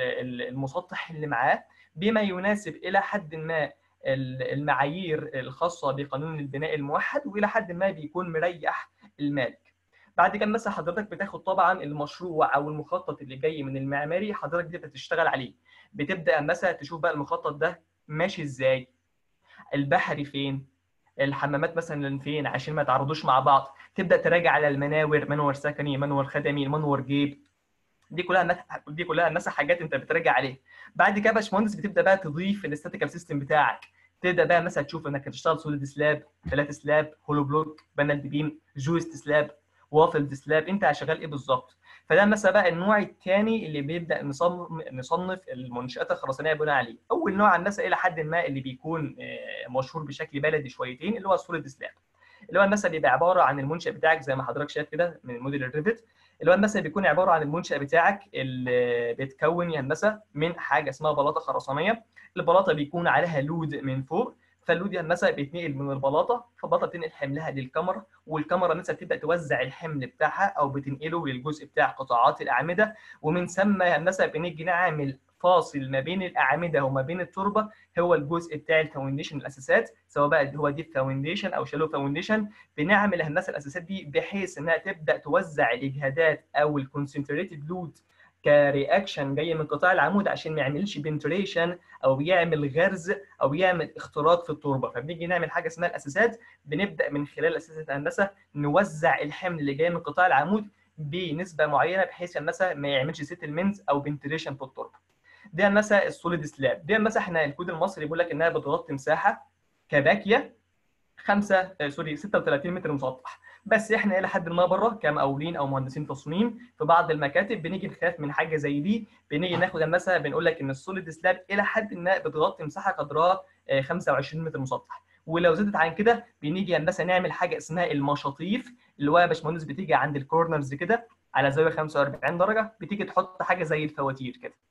المسطح اللي معاه بما يناسب الى حد ما المعايير الخاصه بقانون البناء الموحد والى حد ما بيكون مريح المالك. بعد كده مثلا حضرتك بتاخد طبعا المشروع او المخطط اللي جاي من المعماري حضرتك بتبدا تشتغل عليه. بتبدا مثلا تشوف بقى المخطط ده ماشي ازاي؟ البحري فين؟ الحمامات مثلا فين عشان ما يتعرضوش مع بعض تبدا تراجع على المناور منور سكني منور خدمي منور جيب دي كلها دي كلها الناس حاجات انت بتراجع عليها بعد كده يا باشمهندس بتبدا بقى تضيف الاستاتيكال سيستم بتاعك تبدا بقى مثلا تشوف انك هتشتغل سوليد سلاب فلات سلاب هولو بلوك بانل بيم جويست سلاب وافلد سلاب انت شغال ايه بالظبط فده مثلا بقى النوع الثاني اللي بيبدا نصنف نصنف المنشات الخرسانيه بناء عليه اول نوع الناس الى حد ما اللي بيكون مشهور بشكل بلدي شويتين اللي هو السوليد سلاب اللي هو المثل بيبقى عباره عن المنشا بتاعك زي ما حضرتك شايف كده من موديل الريفت اللي هو المثل بيكون عباره عن المنشا بتاعك اللي بيتكون يا هندسه من حاجه اسمها بلاطه خرسانيه البلاطه بيكون عليها لود من فوق فاللود يا هندسه بيتنقل من البلاطه فالبلاطه بتنقل حملها للكاميرا والكاميرا مثلا تبدا توزع الحمل بتاعها او بتنقله للجزء بتاع قطاعات الاعمده ومن ثم يا هندسه بنيجي نعمل فاصل ما بين الاعمده وما بين التربه هو الجزء بتاع الفاونديشن الاساسات سواء بقى هو ديب فاونديشن او شالو فاونديشن بنعمل هندسه الاساسات دي بحيث انها تبدا توزع الاجهادات او الكونسنتريتد لود كرياكشن جاي من قطاع العمود عشان ما يعملش بنتريشن او يعمل غرز او يعمل اختراق في التربه فبنيجي نعمل حاجه اسمها الاساسات بنبدا من خلال اساسات الهندسه نوزع الحمل اللي جاي من قطاع العمود بنسبه معينه بحيث الهندسه ما يعملش سيتلمنت او بنتريشن في التربه دي هندسه السوليد سلاب دي هندسه احنا الكود المصري بيقول لك انها بتغطي مساحه كباكيه 5 سوري 36 متر مسطح بس احنا الى حد ما بره كمقاولين او مهندسين تصميم في بعض المكاتب بنيجي نخاف من حاجه زي دي بنيجي ناخد مثلا بنقول لك ان السوليد سلاب الى حد ما بتغطي مساحه قدرها 25 متر مسطح ولو زادت عن كده بنيجي هندسه نعمل حاجه اسمها المشاطيف اللي هو يا باشمهندس بتيجي عند الكورنرز كده على زاويه 45 درجه بتيجي تحط حاجه زي الفواتير كده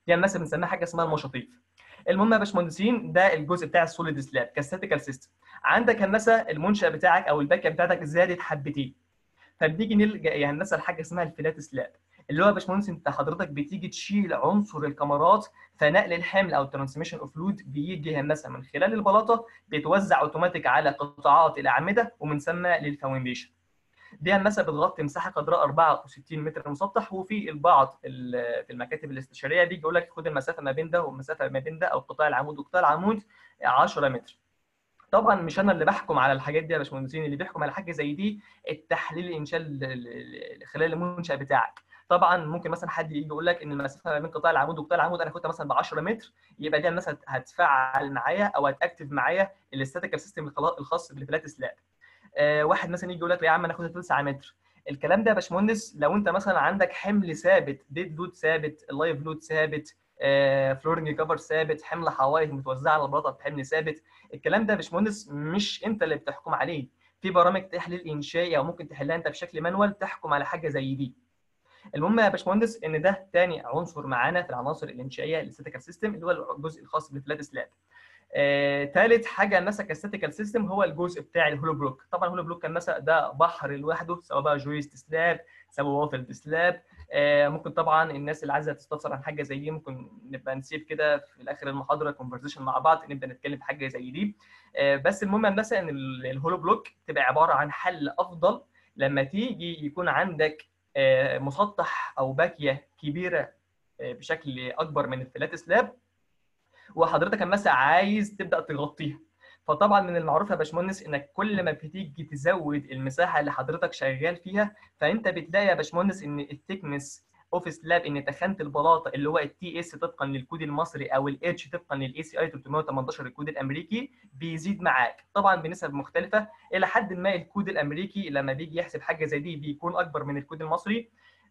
دي مثلا بنسميها حاجه اسمها المشاطيف المهم يا باشمهندسين ده الجزء بتاع السوليد سلاب كاستاتيكال سيستم عندك هندسه المنشا بتاعك او الباكيه بتاعتك زادت حبتين فبنيجي نلجا يا هندسه لحاجه اسمها الفلات سلاب اللي هو يا باشمهندس انت حضرتك بتيجي تشيل عنصر الكاميرات فنقل الحمل او الترانسميشن اوف لود بيجي هندسه من خلال البلاطه بيتوزع اوتوماتيك على قطاعات الاعمده ومن ثم للفاونديشن دي هندسه بتغطي مساحه قدرها 64 متر مسطح وفي البعض في المكاتب الاستشاريه بيجي يقول لك خد المسافه ما بين ده والمسافه ما بين ده او قطاع العمود وقطاع العمود 10 متر طبعا مش انا اللي بحكم على الحاجات دي يا باشمهندسين اللي بيحكم على حاجه زي دي التحليل الانشاء خلال المنشا بتاعك طبعا ممكن مثلا حد يجي يقول لك ان المسافه ما بين قطاع العمود وقطاع العمود انا كنت مثلا ب 10 متر يبقى دي مثلا هتفعل معايا او هتاكتف معايا الاستاتيكال سيستم الخاص بالفلات سلاب آه واحد مثلا يجي يقول لك لا يا عم انا هاخد 9 متر الكلام ده يا باشمهندس لو انت مثلا عندك حمل ثابت ديد لود ثابت لايف لود ثابت آه فلورنج كفر ثابت حمل حوائط متوزعه على البلاطه بحمل ثابت الكلام ده يا باشمهندس مش انت اللي بتحكم عليه في برامج تحليل انشائي او ممكن تحلها انت بشكل مانوال تحكم على حاجه زي دي المهم يا باشمهندس ان ده تاني عنصر معانا في العناصر الانشائيه للستاتيكال سيستم اللي هو الجزء الخاص بالفلات سلاب آه، ثالث حاجه مسك الستاتيكال سيستم هو الجزء بتاع الهولو بلوك طبعا الهولو بلوك كان مسك ده بحر لوحده سواء بقى جويست سلاب سواء وافل سلاب آه، ممكن طبعا الناس اللي عايزه تستفسر عن حاجه زي دي ممكن نبقى نسيب كده في اخر المحاضره كونفرزيشن مع بعض نبدا نتكلم في حاجه زي دي آه، بس المهم مثلا ان الهولو بلوك تبقى عباره عن حل افضل لما تيجي يكون عندك مسطح او باكيه كبيره بشكل اكبر من الفلات سلاب وحضرتك مثلا عايز تبدا تغطيها فطبعا من المعروف يا باشمهندس انك كل ما بتيجي تزود المساحه اللي حضرتك شغال فيها فانت بتلاقي يا باشمهندس ان الثيكنس اوف سلاب ان تخانه البلاطه اللي هو التي اس طبقا للكود المصري او الاتش طبقا للاي سي اي 318 الكود الامريكي بيزيد معاك طبعا بنسب مختلفه الى حد ما الكود الامريكي لما بيجي يحسب حاجه زي دي بيكون اكبر من الكود المصري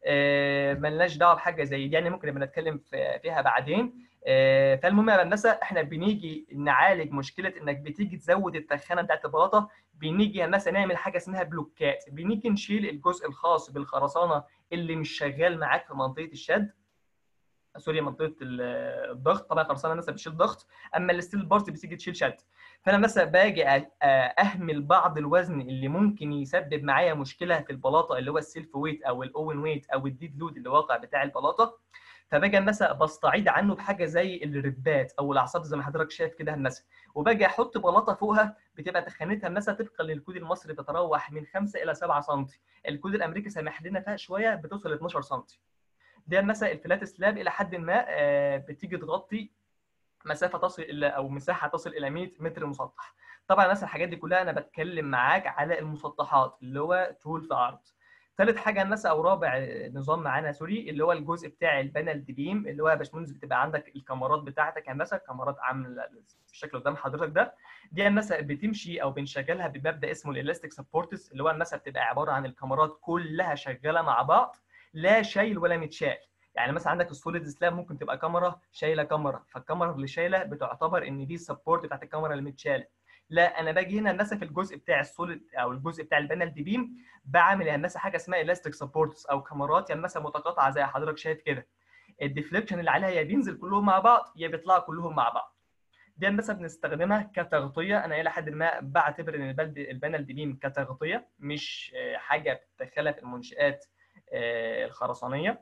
آه ملناش دعوه بحاجه زي دي يعني ممكن نبقى نتكلم فيها بعدين آه فالمهم يا هندسه احنا بنيجي نعالج مشكله انك بتيجي تزود التخانه بتاعت البلاطه بنيجي مثلا نعمل حاجه اسمها بلوكات بنيجي نشيل الجزء الخاص بالخرسانه اللي مش شغال معاك في منطقه الشد سوري منطقه الضغط طبعا الخرسانه مثلا بتشيل ضغط اما الستيل بارت بتيجي تشيل شد فانا مثلا باجي اهمل بعض الوزن اللي ممكن يسبب معايا مشكله في البلاطه اللي هو السيلف ويت او الاوين ويت او الديد لود اللي واقع بتاع البلاطه فباجي مثلا بستعيد عنه بحاجه زي الربات او الاعصاب زي ما حضرتك شايف كده هندسه وباجي احط بلاطه فوقها بتبقى تخانتها مثلا طبقا للكود المصري بتتراوح من 5 الى 7 سم الكود الامريكي سامح لنا فيها شويه بتوصل ل 12 سم ده مثلا الفلات سلاب الى حد ما بتيجي تغطي مسافه تصل الى او مساحه تصل الى 100 متر مسطح طبعا مثلا الحاجات دي كلها انا بتكلم معاك على المسطحات اللي هو طول في عرض ثالث حاجه مثلا او رابع نظام معانا سوري اللي هو الجزء بتاع البانل بيم اللي هو يا باشمهندس بتبقى عندك الكاميرات بتاعتك مثلا كاميرات عامله الشكل قدام حضرتك ده دي مثلا بتمشي او بنشغلها بمبدا اسمه الالاستيك سبورتس اللي هو مثلا بتبقى عباره عن الكاميرات كلها شغاله مع بعض لا شايل ولا متشال يعني مثلا عندك السوليد سلاب ممكن تبقى كاميرا شايله كاميرا فالكاميرا اللي شايله بتعتبر ان دي السبورت بتاعت الكاميرا اللي متشاله لا انا باجي هنا هندسه في الجزء بتاع السوليد او الجزء بتاع البانل دي بيم بعمل هندسه حاجه اسمها الاستيك سبورتس او كاميرات هندسه متقاطعه زي حضرتك شايف كده الديفليكشن اللي عليها يا بينزل كلهم مع بعض يا بيطلعوا كلهم مع بعض دي هندسه بنستخدمها كتغطيه انا الى حد ما بعتبر ان البانل دي بيم كتغطيه مش حاجه بتدخلها في المنشات الخرسانيه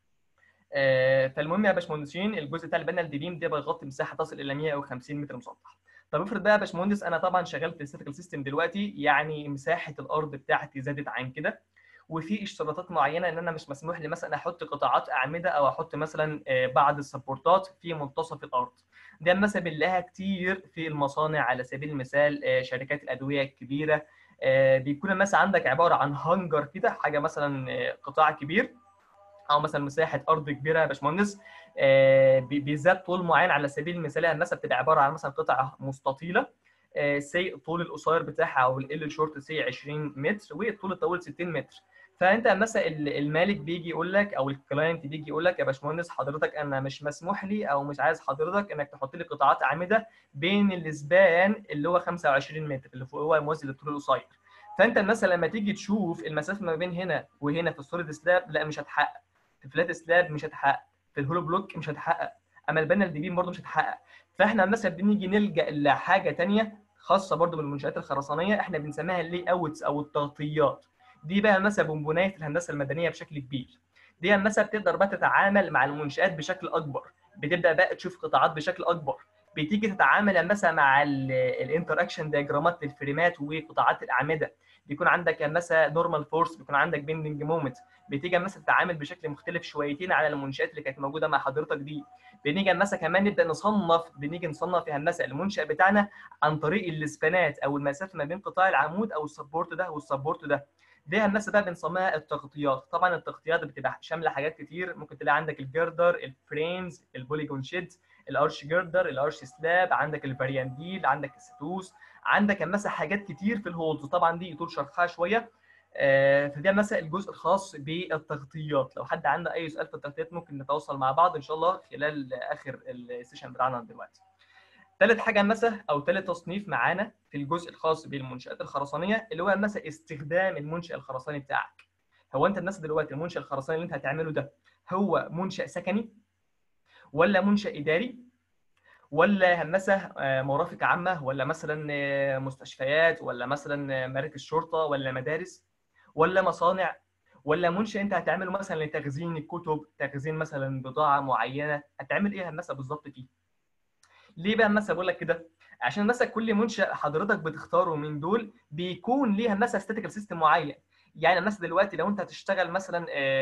فالمهم يا باشمهندسين الجزء بتاع البانل دي بيم ده بيغطي مساحه تصل الى 150 متر مسطح طب افرض بقى يا باشمهندس انا طبعا شغال في الستاتيكال سيستم دلوقتي يعني مساحه الارض بتاعتي زادت عن كده وفي اشتراطات معينه ان انا مش مسموح لي مثلا احط قطاعات اعمده او احط مثلا بعض السبورتات في منتصف الارض ده مثلا بنلاقيها كتير في المصانع على سبيل المثال شركات الادويه الكبيره بيكون مثلا عندك عباره عن هانجر كده حاجه مثلا قطاع كبير او مثلا مساحه ارض كبيره يا باشمهندس بذات طول معين على سبيل المثال الناس بتبقى عباره عن مثلا قطعه مستطيله سي الطول القصير بتاعها او ال شورت سي 20 متر والطول الطويل 60 متر فانت مثلا المالك بيجي يقول لك او الكلاينت بيجي يقول لك يا باشمهندس حضرتك انا مش مسموح لي او مش عايز حضرتك انك تحط لي قطاعات اعمده بين الاسبان اللي هو 25 متر اللي هو موازي للطول القصير فانت مثلا لما تيجي تشوف المسافه ما بين هنا وهنا في السوليد سلاب لا مش هتحقق في فلات سلاب مش هتحقق في الهولو بلوك مش هتحقق اما البانل دي بيم برضه مش هتحقق فاحنا مثلا بنيجي نلجا لحاجه تانية خاصه برضه بالمنشات الخرسانيه احنا بنسميها اللي اوتس او التغطيات دي بقى مثلا بونبونايه الهندسه المدنيه بشكل كبير دي مثلا بتقدر بقى تتعامل مع المنشات بشكل اكبر بتبدا بقى تشوف قطاعات بشكل اكبر بتيجي تتعامل مثلا مع الانتر اكشن دياجرامات للفريمات وقطاعات الاعمده بيكون عندك مثلا نورمال فورس بيكون عندك بيندنج مومنت بتيجي مثلا تتعامل بشكل مختلف شويتين على المنشات اللي كانت موجوده مع حضرتك دي بنيجي مثلا كمان نبدا نصنف بنيجي نصنف هندسه المنشا بتاعنا عن طريق الاسبانات او المسافه ما بين قطاع العمود او السبورت ده والسبورت ده دي هندسه بقى بنسميها التغطيات طبعا التغطيات بتبقى شامله حاجات كتير ممكن تلاقي عندك الجردر الفريمز البوليجون شيد الارش جردر الارش سلاب عندك الفاريانديل عندك الستوس عندك مثلا حاجات كتير في الهولز طبعا دي يطول شرحها شويه آه فده مثلا الجزء الخاص بالتغطيات لو حد عنده اي سؤال في التغطيات ممكن نتواصل مع بعض ان شاء الله خلال اخر السيشن بتاعنا دلوقتي ثالث حاجه مثلا او ثالث تصنيف معانا في الجزء الخاص بالمنشات الخرسانيه اللي هو مثلا استخدام المنشا الخرساني بتاعك هو انت الناس دلوقتي المنشا الخرساني اللي انت هتعمله ده هو منشا سكني ولا منشا اداري ولا هندسه مرافق عامه ولا مثلا مستشفيات ولا مثلا مراكز شرطه ولا مدارس ولا مصانع ولا منشا انت هتعمله مثلا لتخزين الكتب تخزين مثلا بضاعه معينه هتعمل ايه هندسه بالظبط فيه ليه بقى مثلا بقول لك كده عشان مثلا كل منشا حضرتك بتختاره من دول بيكون ليها مثلا ستاتيكال سيستم معين يعني مثلا دلوقتي لو انت هتشتغل مثلا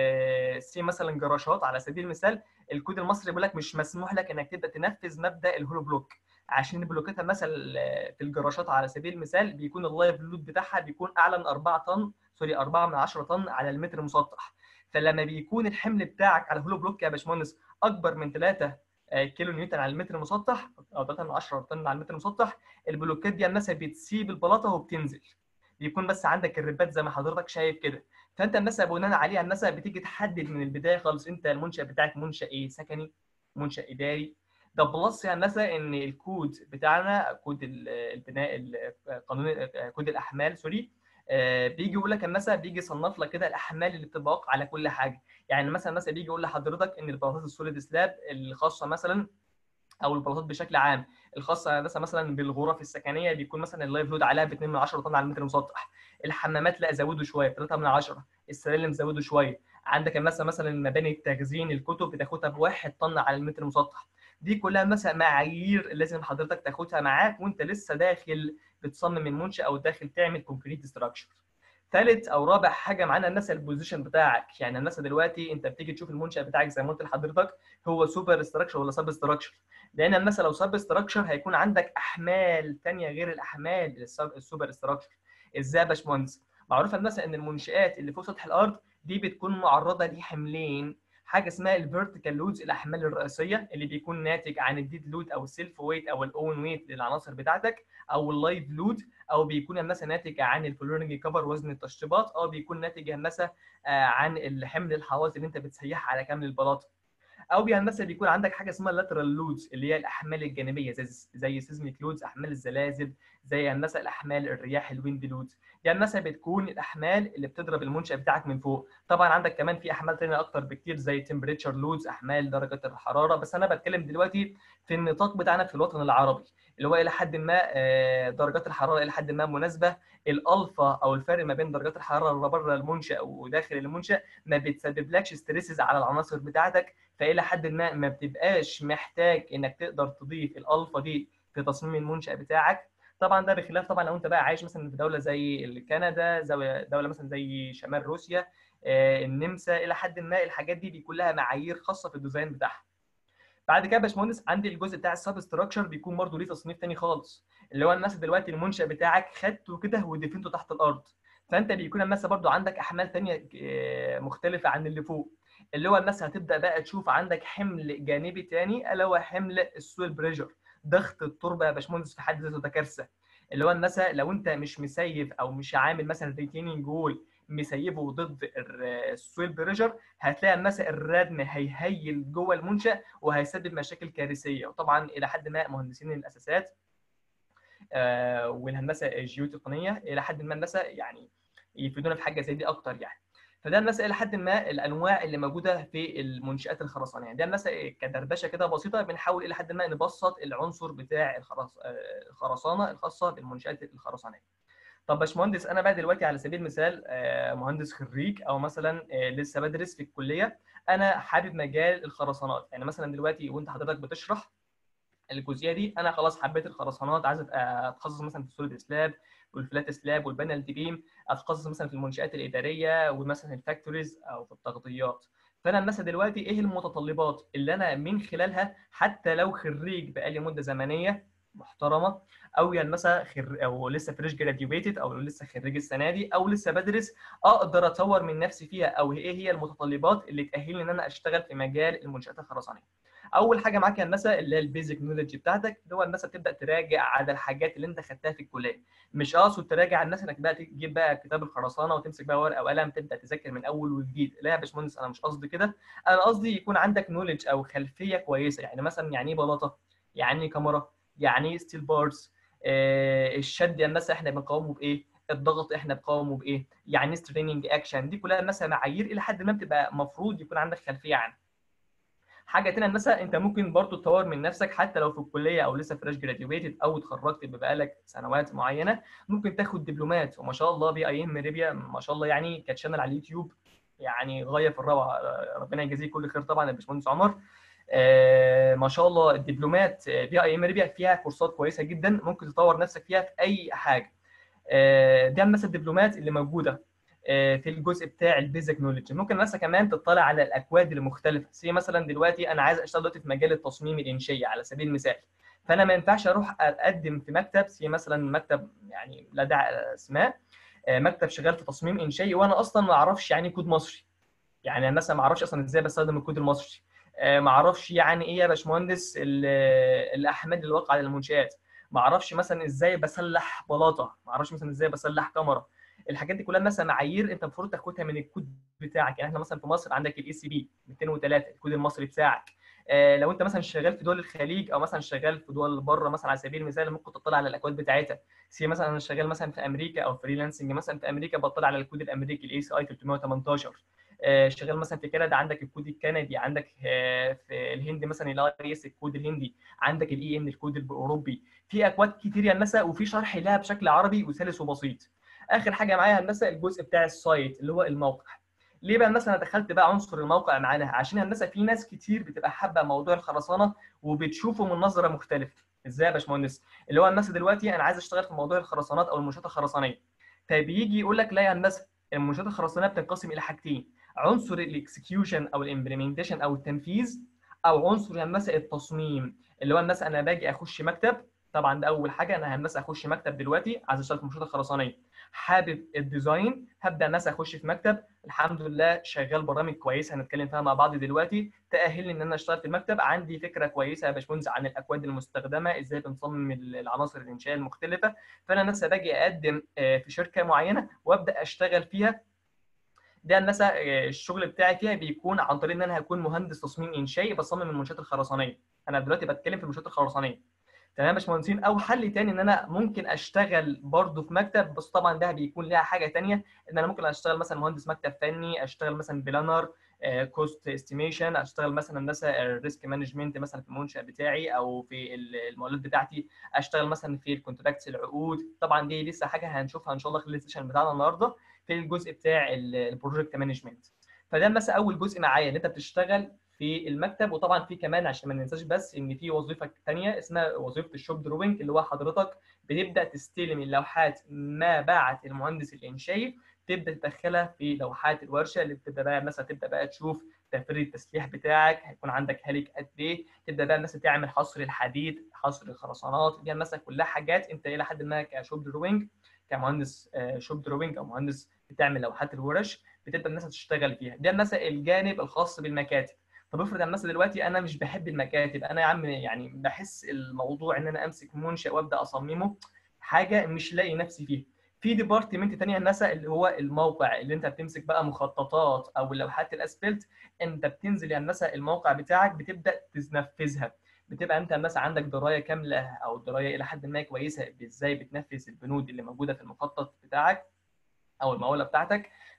سي مثلا جراشات على سبيل المثال الكود المصري بيقول لك مش مسموح لك انك تبدا تنفذ مبدا الهولو بلوك عشان البلوكات مثلا في الجراشات على سبيل المثال بيكون اللايف لود بتاعها بيكون اعلى من 4 طن سوري 4 من 10 طن على المتر المسطح فلما بيكون الحمل بتاعك على الهولو بلوك يا باشمهندس اكبر من 3 كيلو نيوتن على المتر المسطح او 3 من 10 طن على المتر المسطح البلوكات دي مثلا بتسيب البلاطه وبتنزل بيكون بس عندك الربات زي ما حضرتك شايف كده فانت مثلا بناء عليها مثلا بتيجي تحدد من البدايه خالص انت المنشا بتاعك منشا ايه سكني منشا اداري ده بلس يعني مثلا ان الكود بتاعنا كود البناء قانون كود الاحمال سوري بيجي يقول لك مثلا بيجي يصنف لك كده الاحمال اللي بتبقى واقعه على كل حاجه يعني مثلا مثلا بيجي يقول لحضرتك ان البلاطات السوليد سلاب الخاصه مثلا او البلاطات بشكل عام الخاصه مثلا مثلا بالغرف السكنيه بيكون مثلا اللايف لود عليها ب 2 من 10 طن على المتر المسطح الحمامات لا زودوا شويه 3 من 10 السلالم زودوا شويه عندك مثلا مثلا مباني التخزين الكتب بتاخدها ب 1 طن على المتر المسطح دي كلها مثلا معايير لازم حضرتك تاخدها معاك وانت لسه داخل بتصمم المنشا او داخل تعمل كونكريت ستراكشر ثالث او رابع حاجه معانا الناس البوزيشن بتاعك يعني الناس دلوقتي انت بتيجي تشوف المنشا بتاعك زي ما قلت لحضرتك هو سوبر ستراكشر ولا سب ستراكشر لان الناس لو سب ستراكشر هيكون عندك احمال ثانيه غير الاحمال السوبر ستراكشر ازاي يا باشمهندس معروف مثلا ان المنشات اللي فوق سطح الارض دي بتكون معرضه لحملين حاجه اسمها الفيرتيكال لودز الاحمال الرئيسيه اللي بيكون ناتج عن الديد لود او السيلف ويت او الاون ويت للعناصر بتاعتك او اللايف لود او بيكون مثلا ناتج عن الفلورنج كفر وزن التشطيبات او بيكون ناتج مثلا عن الحمل الحواس اللي انت بتسيحها على كامل البلاطه او مثلا بيكون عندك حاجه اسمها اللاترال لودز اللي هي الاحمال الجانبيه زي زي سيزميك لودز احمال الزلازل زي مثلا الاحمال الرياح الويند لودز يعني مثلا بتكون الاحمال اللي بتضرب المنشا بتاعك من فوق طبعا عندك كمان في احمال ثانيه اكتر بكتير زي تمبريتشر لودز احمال درجه الحراره بس انا بتكلم دلوقتي في النطاق بتاعنا في الوطن العربي اللي هو الى حد ما درجات الحراره الى حد ما مناسبه الالفا او الفرق ما بين درجات الحراره اللي بره المنشا وداخل المنشا ما بتسببلكش ستريسز على العناصر بتاعتك فالى حد ما ما بتبقاش محتاج انك تقدر تضيف الالفا دي في تصميم المنشا بتاعك طبعا ده بخلاف طبعا لو انت بقى عايش مثلا في دوله زي كندا دوله مثلا زي شمال روسيا النمسا الى حد ما الحاجات دي بيكون لها معايير خاصه في الديزاين بتاعها بعد كده يا باشمهندس عندي الجزء بتاع السب ستراكشر بيكون برضه ليه تصنيف تاني خالص اللي هو الناس دلوقتي المنشا بتاعك خدته كده ودفنته تحت الارض فانت بيكون الناس برضه عندك احمال ثانيه مختلفه عن اللي فوق اللي هو الناس هتبدا بقى تشوف عندك حمل جانبي ثاني الا هو حمل السويل بريشر ضغط التربه يا باشمهندس في حد ذاته ده كارثه اللي هو مثلا لو انت مش مسيف او مش عامل مثلا ريتيننج وول مسيبه ضد السويل بريشر هتلاقي مثلا الردم هيهيل جوه المنشا وهيسبب مشاكل كارثيه وطبعا الى حد ما مهندسين الاساسات آه والهندسه الجيوتقنيه الى حد ما الهندسه يعني يفيدونا في حاجه زي دي اكتر يعني فده مثلا لحد ما الانواع اللي موجوده في المنشات الخرسانيه ده مثلا كدردشه كده بسيطه بنحاول الى حد ما نبسط العنصر بتاع الخرس... الخرسانه الخاصه بالمنشات الخرسانيه طب باشمهندس انا بقى دلوقتي على سبيل المثال مهندس خريج او مثلا لسه بدرس في الكليه انا حابب مجال الخرسانات يعني مثلا دلوقتي وانت حضرتك بتشرح الجزئيه دي انا خلاص حبيت الخرسانات عايز اتخصص مثلا في السوليد سلاب والفلات سلاب والبانل بيم اتخصص مثلا في المنشات الاداريه ومثلا الفاكتوريز او في التغطيات فانا مثلا دلوقتي ايه المتطلبات اللي انا من خلالها حتى لو خريج بقالي مده زمنيه محترمه او يعني مثلا خر... او لسه فريش جراديويتد او لسه خريج السنه دي او لسه بدرس اقدر اطور من نفسي فيها او ايه هي المتطلبات اللي تاهلني ان انا اشتغل في مجال المنشات الخرسانيه اول حاجه معاك هندسه اللي هي البيزك نولج بتاعتك اللي هو الناس تبدا تراجع على الحاجات اللي انت خدتها في الكليه مش اقصد تراجع الناس انك بقى تجيب بقى كتاب الخرسانه وتمسك بقى ورقه وقلم تبدا تذاكر من اول وجديد لا يا باشمهندس انا مش قصدي كده انا قصدي يكون عندك نولج او خلفيه كويسه يعني مثلا يعني ايه بلاطه يعني ايه كاميرا يعني ايه ستيل بارز آه الشد يعني مثلا احنا بنقاومه بايه الضغط احنا بنقاومه بايه يعني ستريننج اكشن دي كلها مثلا معايير الى حد ما بتبقى المفروض يكون عندك خلفيه عنها حاجه ثانيه مثلا انت ممكن برضو تطور من نفسك حتى لو في الكليه او لسه فريش جراديويتد او اتخرجت بقالك سنوات معينه ممكن تاخد دبلومات وما شاء الله بي اي ام ريبيا ما شاء الله يعني كانت شانل على اليوتيوب يعني غايه في الروعه ربنا يجازيه كل خير طبعا الباشمهندس عمر آه ما شاء الله الدبلومات بي اي ام ريبيا فيها كورسات كويسه جدا ممكن تطور نفسك فيها في اي حاجه آه ده مثلا الدبلومات اللي موجوده في الجزء بتاع البيزك نولج ممكن مثلا كمان تطلع على الاكواد المختلفه زي مثلا دلوقتي انا عايز اشتغل دلوقتي في مجال التصميم الانشائي على سبيل المثال فانا ما ينفعش اروح اقدم في مكتب زي مثلا مكتب يعني لا داعي اسماء مكتب شغال في تصميم انشائي وانا اصلا ما اعرفش يعني كود مصري يعني مثلا ما اعرفش اصلا ازاي بستخدم الكود المصري ما اعرفش يعني ايه يا باشمهندس الاحمال اللي واقعه على المنشات ما اعرفش مثلا ازاي بسلح بلاطه ما اعرفش مثلا ازاي بسلح كاميرا الحاجات دي كلها مثلا معايير انت المفروض تاخدها من الكود بتاعك يعني احنا مثلا في مصر عندك الاي سي بي 203 الكود المصري بتاعك آه لو انت مثلا شغال في دول الخليج او مثلا شغال في دول بره مثلا على سبيل المثال ممكن تطلع على الاكواد بتاعتها سي مثلا انا شغال مثلا في امريكا او فريلانسنج مثلا في امريكا بطلع على الكود الامريكي الاي سي اي 318 آه شغال مثلا في كندا عندك الكود الكندي عندك آه في الهند مثلا الاي اس الكود الهندي عندك الاي ان الكود الاوروبي في اكواد كتير هندسه وفي شرح لها بشكل عربي وسلس وبسيط اخر حاجه معايا هندسه الجزء بتاع السايت اللي هو الموقع ليه بقى مثلا دخلت بقى عنصر الموقع معانا عشان هندسه في ناس كتير بتبقى حابه موضوع الخرسانه وبتشوفه من نظره مختلفه ازاي يا باشمهندس اللي هو الناس دلوقتي انا عايز اشتغل في موضوع الخرسانات او المنشات الخرسانيه فبيجي يقول لك لا يا هندسه المنشات الخرسانيه بتنقسم الى حاجتين عنصر الاكسكيوشن او الامبلمنتيشن او التنفيذ او عنصر هندسه التصميم اللي هو الناس انا باجي اخش مكتب طبعا ده اول حاجه انا هندسه اخش مكتب دلوقتي عايز اشتغل في منشات الخرسانيه حابب الديزاين هبدا مثلا اخش في مكتب الحمد لله شغال برامج كويسه هنتكلم فيها مع بعض دلوقتي تاهلني ان انا اشتغل في المكتب عندي فكره كويسه يا باشمهندس عن الاكواد المستخدمه ازاي بنصمم العناصر الانشائيه المختلفه فانا مثلا باجي اقدم في شركه معينه وابدا اشتغل فيها ده مثلا الشغل بتاعي فيها بيكون عن طريق ان انا هكون مهندس تصميم انشائي بصمم المنشات الخرسانيه انا دلوقتي بتكلم في المنشات الخرسانيه تمام يا باشمهندسين او حل تاني ان انا ممكن اشتغل برضه في مكتب بس طبعا ده بيكون لها حاجه تانية ان انا ممكن اشتغل مثلا مهندس مكتب فني اشتغل مثلا بلانر كوست استيميشن اشتغل مثلا مثلا الريسك مانجمنت مثلا في المنشا بتاعي او في المقاولات بتاعتي اشتغل مثلا في الكونتراكتس العقود طبعا دي لسه حاجه هنشوفها ان شاء الله خلال السيشن بتاعنا النهارده في الجزء بتاع البروجكت مانجمنت فده مثلا اول جزء معايا ان انت بتشتغل في المكتب وطبعا في كمان عشان ما ننساش بس ان في وظيفه ثانيه اسمها وظيفه الشوب دروينج اللي هو حضرتك بتبدا تستلم اللوحات ما بعد المهندس الانشائي تبدا تدخلها في لوحات الورشه اللي بتبدا بقى مثلا تبدا بقى تشوف تفريغ التسليح بتاعك هيكون عندك هالك قد ايه تبدا بقى مثلا تعمل حصر الحديد حصر الخرسانات دي مثلا كلها حاجات انت الى حد ما كشوب دروينج كمهندس شوب دروينج او مهندس بتعمل لوحات الورش بتبدا مثلا تشتغل فيها ده مثلا الجانب الخاص بالمكاتب طب افرض انا مثلا دلوقتي انا مش بحب المكاتب انا يا عم يعني بحس الموضوع ان انا امسك منشا وابدا اصممه حاجه مش لاقي نفسي فيها في ديبارتمنت ثانيه هندسه اللي هو الموقع اللي انت بتمسك بقى مخططات او لوحات الاسفلت انت بتنزل يا هندسه الموقع بتاعك بتبدا تنفذها بتبقى انت مثلا عندك درايه كامله او درايه الى حد ما كويسه ازاي بتنفذ البنود اللي موجوده في المخطط بتاعك او المقاوله بتاعتك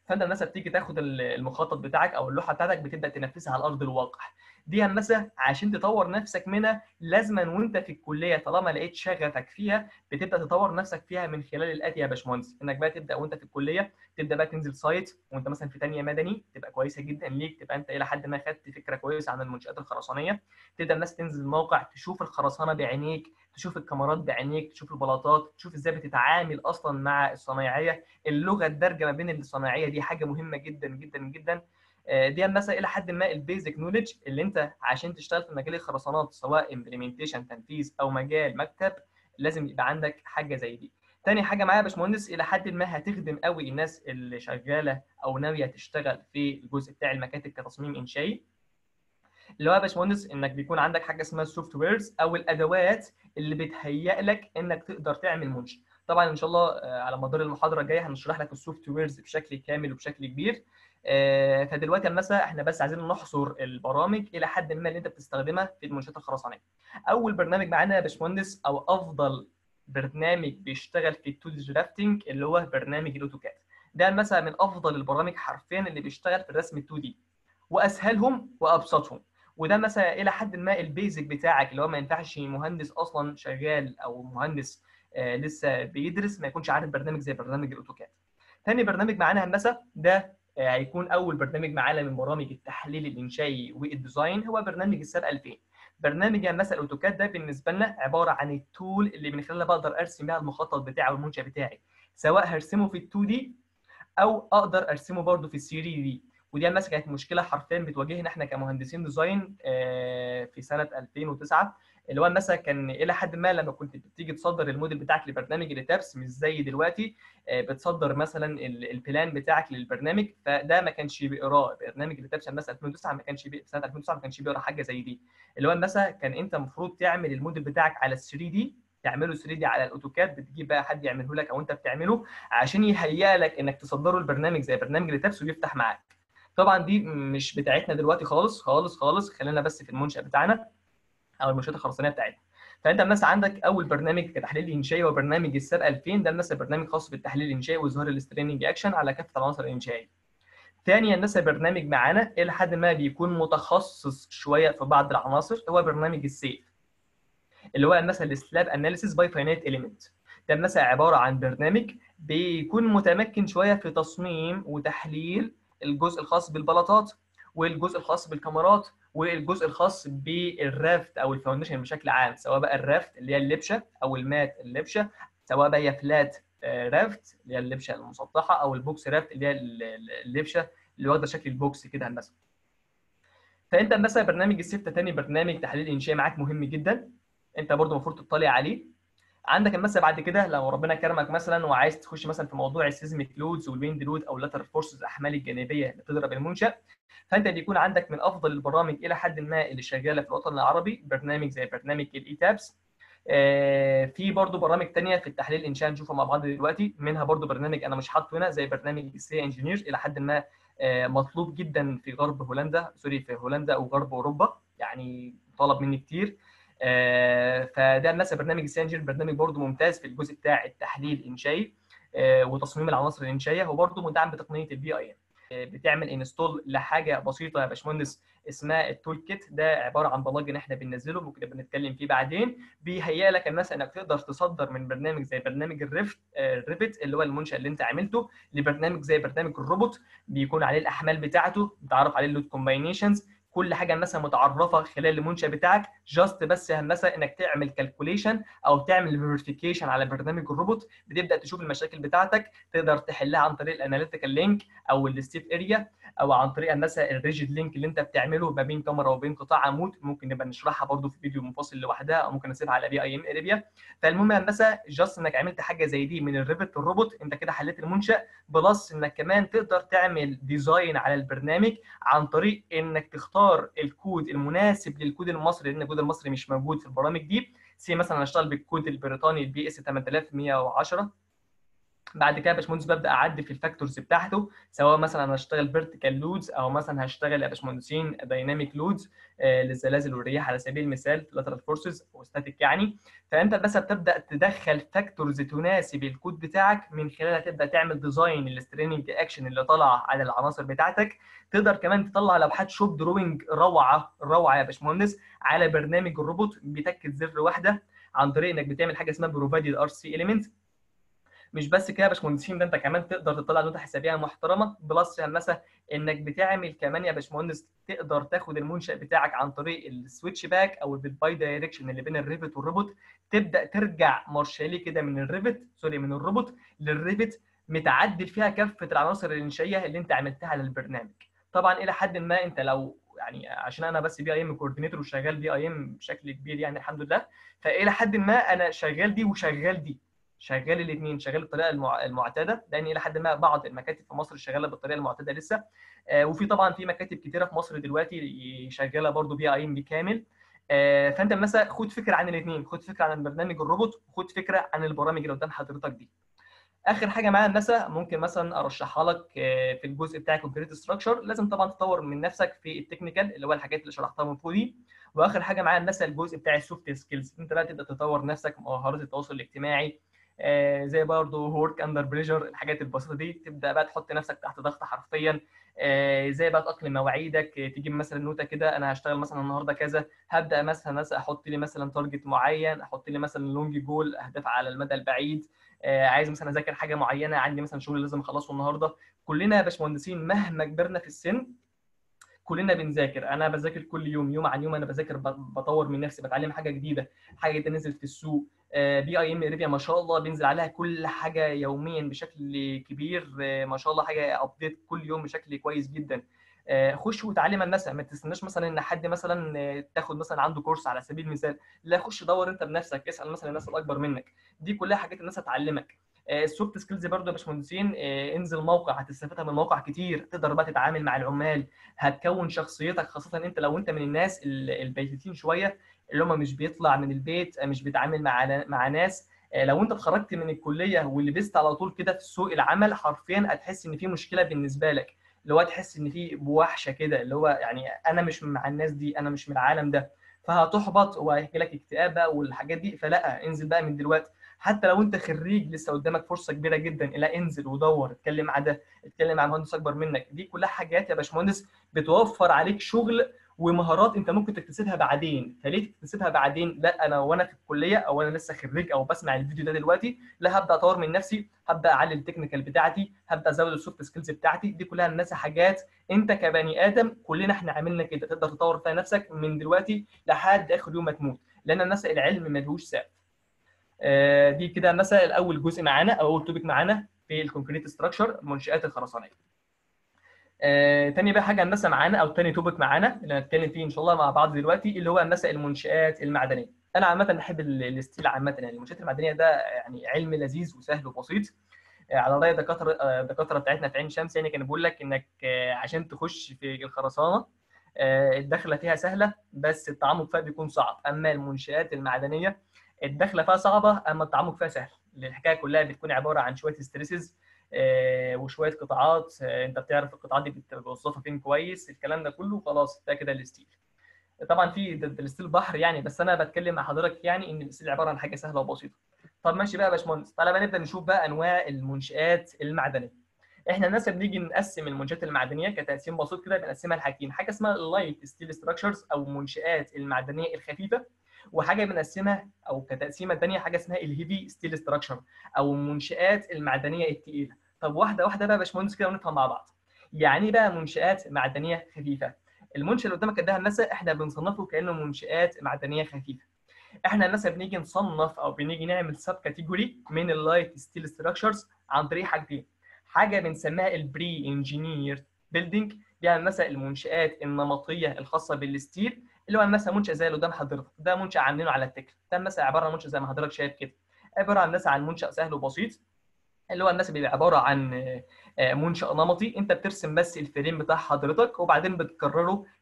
فانت مثلا بتيجي تاخد ال- المخطط بتاعك او اللوحه بتاعتك بتبدا تنفذها على ارض الواقع دي هندسه عشان تطور نفسك منها لازما وانت في الكليه طالما لقيت شغفك فيها بتبدا تطور نفسك فيها من خلال الاتي يا باشمهندس انك بقى تبدا وانت في الكليه تبدا بقى تنزل سايت وانت مثلا في ثانيه مدني تبقى كويسه جدا ليك تبقى انت الى حد ما خدت فكره كويسه عن المنشات الخرسانيه تبدا الناس تنزل الموقع تشوف الخرسانه بعينيك تشوف الكاميرات بعينيك تشوف البلاطات تشوف ازاي بتتعامل اصلا مع الصنايعيه اللغه الدارجه ما بين الصنايعيه دي حاجه مهمه جدا جدا جدا آه، دي مثلا الى حد ما البيزك نولج اللي انت عشان تشتغل في مجال الخرسانات سواء امبلمنتيشن تنفيذ او مجال مكتب لازم يبقى عندك حاجه زي دي تاني حاجه معايا يا باشمهندس الى حد ما هتخدم قوي الناس اللي شغاله او ناويه تشتغل في الجزء بتاع المكاتب كتصميم انشائي اللي هو يا باشمهندس انك بيكون عندك حاجه اسمها السوفت ويرز او الادوات اللي بتهيئ لك انك تقدر تعمل منشأ طبعا ان شاء الله آه، على مدار المحاضره الجايه هنشرح لك السوفت ويرز بشكل كامل وبشكل كبير آه، فدلوقتي مثلا احنا بس عايزين نحصر البرامج الى حد ما اللي انت بتستخدمها في المنشات الخرسانيه اول برنامج معانا يا باشمهندس او افضل برنامج بيشتغل في التولز درافتنج اللي هو برنامج الاوتوكاد ده مثلا من افضل البرامج حرفيا اللي بيشتغل في الرسم ال 2 دي واسهلهم وابسطهم وده مثلا الى حد ما البيزك بتاعك اللي هو ما ينفعش مهندس اصلا شغال او مهندس آه لسه بيدرس ما يكونش عارف برنامج زي برنامج الاوتوكاد. تاني برنامج معانا هندسه ده آه هيكون اول برنامج معانا من برامج التحليل الانشائي والديزاين هو برنامج الساب 2000. برنامج هندسه الاوتوكاد ده بالنسبه لنا عباره عن التول اللي من خلالها بقدر ارسم بيها المخطط بتاعي والمنشا بتاعي سواء هرسمه في ال 2 دي او اقدر ارسمه برده في ال 3 دي ودي مثلا كانت مشكله حرفيا بتواجهنا احنا كمهندسين ديزاين آه، في سنه 2009 اللي هو مثلا كان الى حد ما لما كنت بتيجي تصدر الموديل بتاعك لبرنامج التابس مش زي دلوقتي آه، بتصدر مثلا ال- البلان بتاعك للبرنامج فده ما كانش بيقراه برنامج التابس مثلا 2009 ما كانش بي... سنه 2009 ما كانش بيقرا حاجه زي دي اللي هو مثلا كان انت المفروض تعمل الموديل بتاعك على 3 دي تعمله 3 دي على الاوتوكاد بتجيب بقى حد يعمله لك او انت بتعمله عشان يهيئ لك انك تصدره البرنامج زي برنامج التابس ويفتح معاك طبعا دي مش بتاعتنا دلوقتي خالص خالص خالص خلينا بس في المنشأ بتاعنا او المنشات الخرسانيه بتاعتنا فانت مثلا عندك اول برنامج كتحليل انشائي هو برنامج الساب 2000 ده مثلا برنامج خاص بالتحليل الانشائي واظهار الاستريننج اكشن على كافه العناصر الانشائيه ثانيا هندسه برنامج معانا الى حد ما بيكون متخصص شويه في بعض العناصر هو برنامج السيف اللي هو مثلا السلاب اناليسيس باي فاينايت اليمنت ده مثلا عباره عن برنامج بيكون متمكن شويه في تصميم وتحليل الجزء الخاص بالبلاطات والجزء الخاص بالكاميرات والجزء الخاص بالرافت او الفاونديشن بشكل عام سواء بقى الرافت اللي هي اللبشه او المات اللبشه سواء بقى هي فلات آه، رافت اللي هي اللبشه المسطحه او البوكس رافت اللي هي ال- ال- اللبشه اللي واخده شكل البوكس كده هندسه فانت مثلا برنامج السيف تاني برنامج تحليل انشائي معاك مهم جدا انت برضو المفروض تطلع عليه عندك مثلا بعد كده لو ربنا كرمك مثلا وعايز تخش مثلا في موضوع السيزميك لودز والويند لود او اللاتر فورسز الاحمال الجانبيه اللي بتضرب المنشا فانت بيكون عندك من افضل البرامج الى حد ما اللي شغاله في الوطن العربي برنامج زي برنامج الاي تابس في برضو برامج تانية في التحليل الانشاء نشوفها مع بعض دلوقتي منها برضو برنامج انا مش حاطه هنا زي برنامج السي انجينير الى حد ما آه، مطلوب جدا في غرب هولندا سوري في هولندا او غرب اوروبا يعني طلب مني كتير آه، فده مثلا برنامج السي انجينير برنامج برضو ممتاز في الجزء بتاع التحليل الانشائي آه، وتصميم العناصر الانشائيه هو برضو مدعم بتقنيه البي اي ام بتعمل انستول لحاجه بسيطه يا باشمهندس اسمها التول كيت ده عباره عن بلجن احنا بننزله ممكن نبقى نتكلم فيه بعدين بيهيئ لك مثلا انك تقدر تصدر من برنامج زي برنامج الريفت الريفت اللي هو المنشا اللي انت عملته لبرنامج زي برنامج الروبوت بيكون عليه الاحمال بتاعته بتعرف عليه اللود كومباينيشنز كل حاجه مثلا متعرفه خلال المنشا بتاعك جاست بس مثلا انك تعمل كالكوليشن او تعمل فيريفيكيشن على برنامج الروبوت بتبدا تشوف المشاكل بتاعتك تقدر تحلها عن طريق الاناليتيكال لينك او الستيف اريا او عن طريق مثلا الريجيد لينك اللي انت بتعمله ما بين كاميرا وبين قطاع عمود ممكن نبقى نشرحها برده في فيديو منفصل لوحدها او ممكن نسيبها على بي اي ام اريبيا فالمهم مثلا جاست انك عملت حاجه زي دي من الريفت الروبوت انت كده حليت المنشا بلس انك كمان تقدر تعمل ديزاين على البرنامج عن طريق انك تختار الكود المناسب للكود المصري لان الكود المصري مش موجود في البرامج دي سي مثلا اشتغل بالكود البريطاني البي اس 8110 بعد كده يا باشمهندس ببدا اعدل في الفاكتورز بتاعته سواء مثلا هشتغل فيرتيكال لودز او مثلا هشتغل يا باشمهندسين دايناميك لودز للزلازل والرياح على سبيل المثال لاترال فورسز او ستاتيك يعني فانت بس بتبدا تدخل فاكتورز تناسب الكود بتاعك من خلالها تبدا تعمل ديزاين للستريننج اكشن اللي طالعه على العناصر بتاعتك تقدر كمان تطلع لوحات شوب دروينج روعه روعه يا باشمهندس على برنامج الروبوت بتكه زر واحده عن طريق انك بتعمل حاجه اسمها بروفايدد ار سي اليمنت مش بس كده يا باشمهندسين ده انت كمان تقدر تطلع نوتة حسابيه محترمه بلس مثلا انك بتعمل كمان يا باشمهندس تقدر تاخد المنشا بتاعك عن طريق السويتش باك او الباي دايركشن اللي بين الريفت والروبوت تبدا ترجع مارشالي كده من الريفت سوري من الروبوت للريفت متعدل فيها كافه العناصر الانشائيه اللي انت عملتها على البرنامج طبعا الى حد ما انت لو يعني عشان انا بس بي اي ام كوردينيتور وشغال بي اي ام بشكل كبير يعني الحمد لله فالى حد ما انا شغال دي وشغال دي شغال الاثنين شغال بالطريقه المع... المعتاده لان الى حد ما بعض المكاتب في مصر شغاله بالطريقه المعتاده لسه آه وفي طبعا في مكاتب كتيره في مصر دلوقتي شغاله برضو بي اي ام بكامل آه فانت مثلا خد فكره عن الاثنين خد فكره عن برنامج الروبوت وخد فكره عن البرامج اللي قدام حضرتك دي اخر حاجه معايا مثلا ممكن مثلا ارشحها لك في الجزء بتاع كونكريت ستراكشر لازم طبعا تطور من نفسك في التكنيكال اللي هو الحاجات اللي شرحتها من فوق دي واخر حاجه معايا مثلا الجزء بتاع السوفت سكيلز انت بقى تبدا تطور نفسك مهارات التواصل الاجتماعي آه زي برضه ورك اندر بريشر الحاجات البسيطه دي تبدا بقى تحط نفسك تحت ضغط حرفيا آه زي بقى تاقلم مواعيدك تجيب مثلا نوته كده انا هشتغل مثلا النهارده كذا هبدا مثلا مثلا احط لي مثلا تارجت معين احط لي مثلا لونج جول اهداف على المدى البعيد آه عايز مثلا اذاكر حاجه معينه عندي مثلا شغل لازم اخلصه النهارده كلنا يا باشمهندسين مهما كبرنا في السن كلنا بنذاكر انا بذاكر كل يوم يوم عن يوم انا بذاكر بطور من نفسي بتعلم حاجه جديده حاجه جديده نزلت في السوق بي اي ام اريبيا ما شاء الله بينزل عليها كل حاجه يوميا بشكل كبير ما شاء الله حاجه ابديت كل يوم بشكل كويس جدا خش وتعلم مثلا ما تستناش مثلا ان حد مثلا تاخد مثلا عنده كورس على سبيل المثال لا خش دور انت بنفسك اسال مثلا الناس الاكبر منك دي كلها حاجات الناس هتعلمك السوفت سكيلز برضه يا باشمهندسين انزل موقع هتستفادها من مواقع كتير تقدر بقى تتعامل مع العمال هتكون شخصيتك خاصه انت لو انت من الناس البيتوتين شويه اللي هم مش بيطلع من البيت مش بيتعامل مع مع ناس لو انت اتخرجت من الكليه ولبست على طول كده في سوق العمل حرفيا هتحس ان في مشكله بالنسبه لك اللي هو تحس ان في بوحشه كده اللي هو يعني انا مش مع الناس دي انا مش من العالم ده فهتحبط وهيجي لك اكتئاب بقى والحاجات دي فلا انزل بقى من دلوقتي حتى لو انت خريج لسه قدامك فرصه كبيره جدا لا انزل ودور اتكلم مع ده اتكلم مع مهندس اكبر منك دي كلها حاجات يا باشمهندس بتوفر عليك شغل ومهارات انت ممكن تكتسبها بعدين فليه تكتسبها بعدين لا انا وانا في الكليه او انا لسه خريج او بسمع الفيديو ده دلوقتي لا هبدا اطور من نفسي هبدا اعلي التكنيكال بتاعتي هبدا ازود السوفت سكيلز بتاعتي دي كلها الناس حاجات انت كبني ادم كلنا احنا عملنا كده تقدر تطور فيها نفسك من دلوقتي لحد اخر يوم ما تموت لان الناس العلم ملهوش سقف آه دي كده مثلا الاول جزء معانا او اول توبيك معانا في الكونكريت ستراكشر المنشات الخرسانيه آه، تاني بقى حاجه هندسه معانا او تاني توبك معانا اللي هنتكلم فيه ان شاء الله مع بعض دلوقتي اللي هو هندسه المنشات المعدنيه انا عامه بحب الستيل عامه يعني المنشات المعدنيه ده يعني علم لذيذ وسهل وبسيط آه، على راي دكاتره آه، الدكاتره بتاعتنا في عين شمس يعني كان بيقول لك انك عشان تخش في الخرسانه الدخله فيها سهله بس التعمق فيها بيكون صعب اما المنشات المعدنيه الدخله فيها صعبه اما التعمق فيها سهل الحكايه كلها بتكون عباره عن شويه ستريسز وشويه قطاعات انت بتعرف القطاعات دي بتوظفها فين كويس الكلام ده كله خلاص ده كده الستيل طبعا في الستيل بحر يعني بس انا بتكلم مع حضرتك يعني ان الستيل عباره عن حاجه سهله وبسيطه طب ماشي بقى يا باشمهندس تعالى بقى نبدا نشوف بقى انواع المنشات المعدنيه احنا الناس بنيجي نقسم المنشات المعدنيه كتقسيم بسيط كده بنقسمها لحاجتين حاجه اسمها اللايت ستيل ستراكشرز او المنشات المعدنيه الخفيفه وحاجه بنقسمها او كتقسيمه ثانيه حاجه اسمها الهيفي ستيل ستراكشر او المنشات المعدنيه الثقيله طب واحده واحده بقى يا باشمهندس كده ونفهم مع بعض يعني ايه بقى منشات معدنيه خفيفه المنشا اللي قدامك ده هندسه احنا بنصنفه كانه منشات معدنيه خفيفه احنا هندسه بنيجي نصنف او بنيجي نعمل سب كاتيجوري من اللايت ستيل ستراكشرز عن طريق حاجتين حاجه بنسميها البري انجينير بيلدينج دي هندسه المنشات النمطيه الخاصه بالستيل اللي هو مثلا منشا زي اللي قدام حضرتك ده منشا عاملينه على التكل ده مثلا عباره عن منشا زي ما حضرتك شايف كده عباره عن مثلا عن منشا سهل وبسيط اللي هو الناس بيبقى عباره عن منشا نمطي انت بترسم بس الفريم بتاع حضرتك وبعدين بتكرره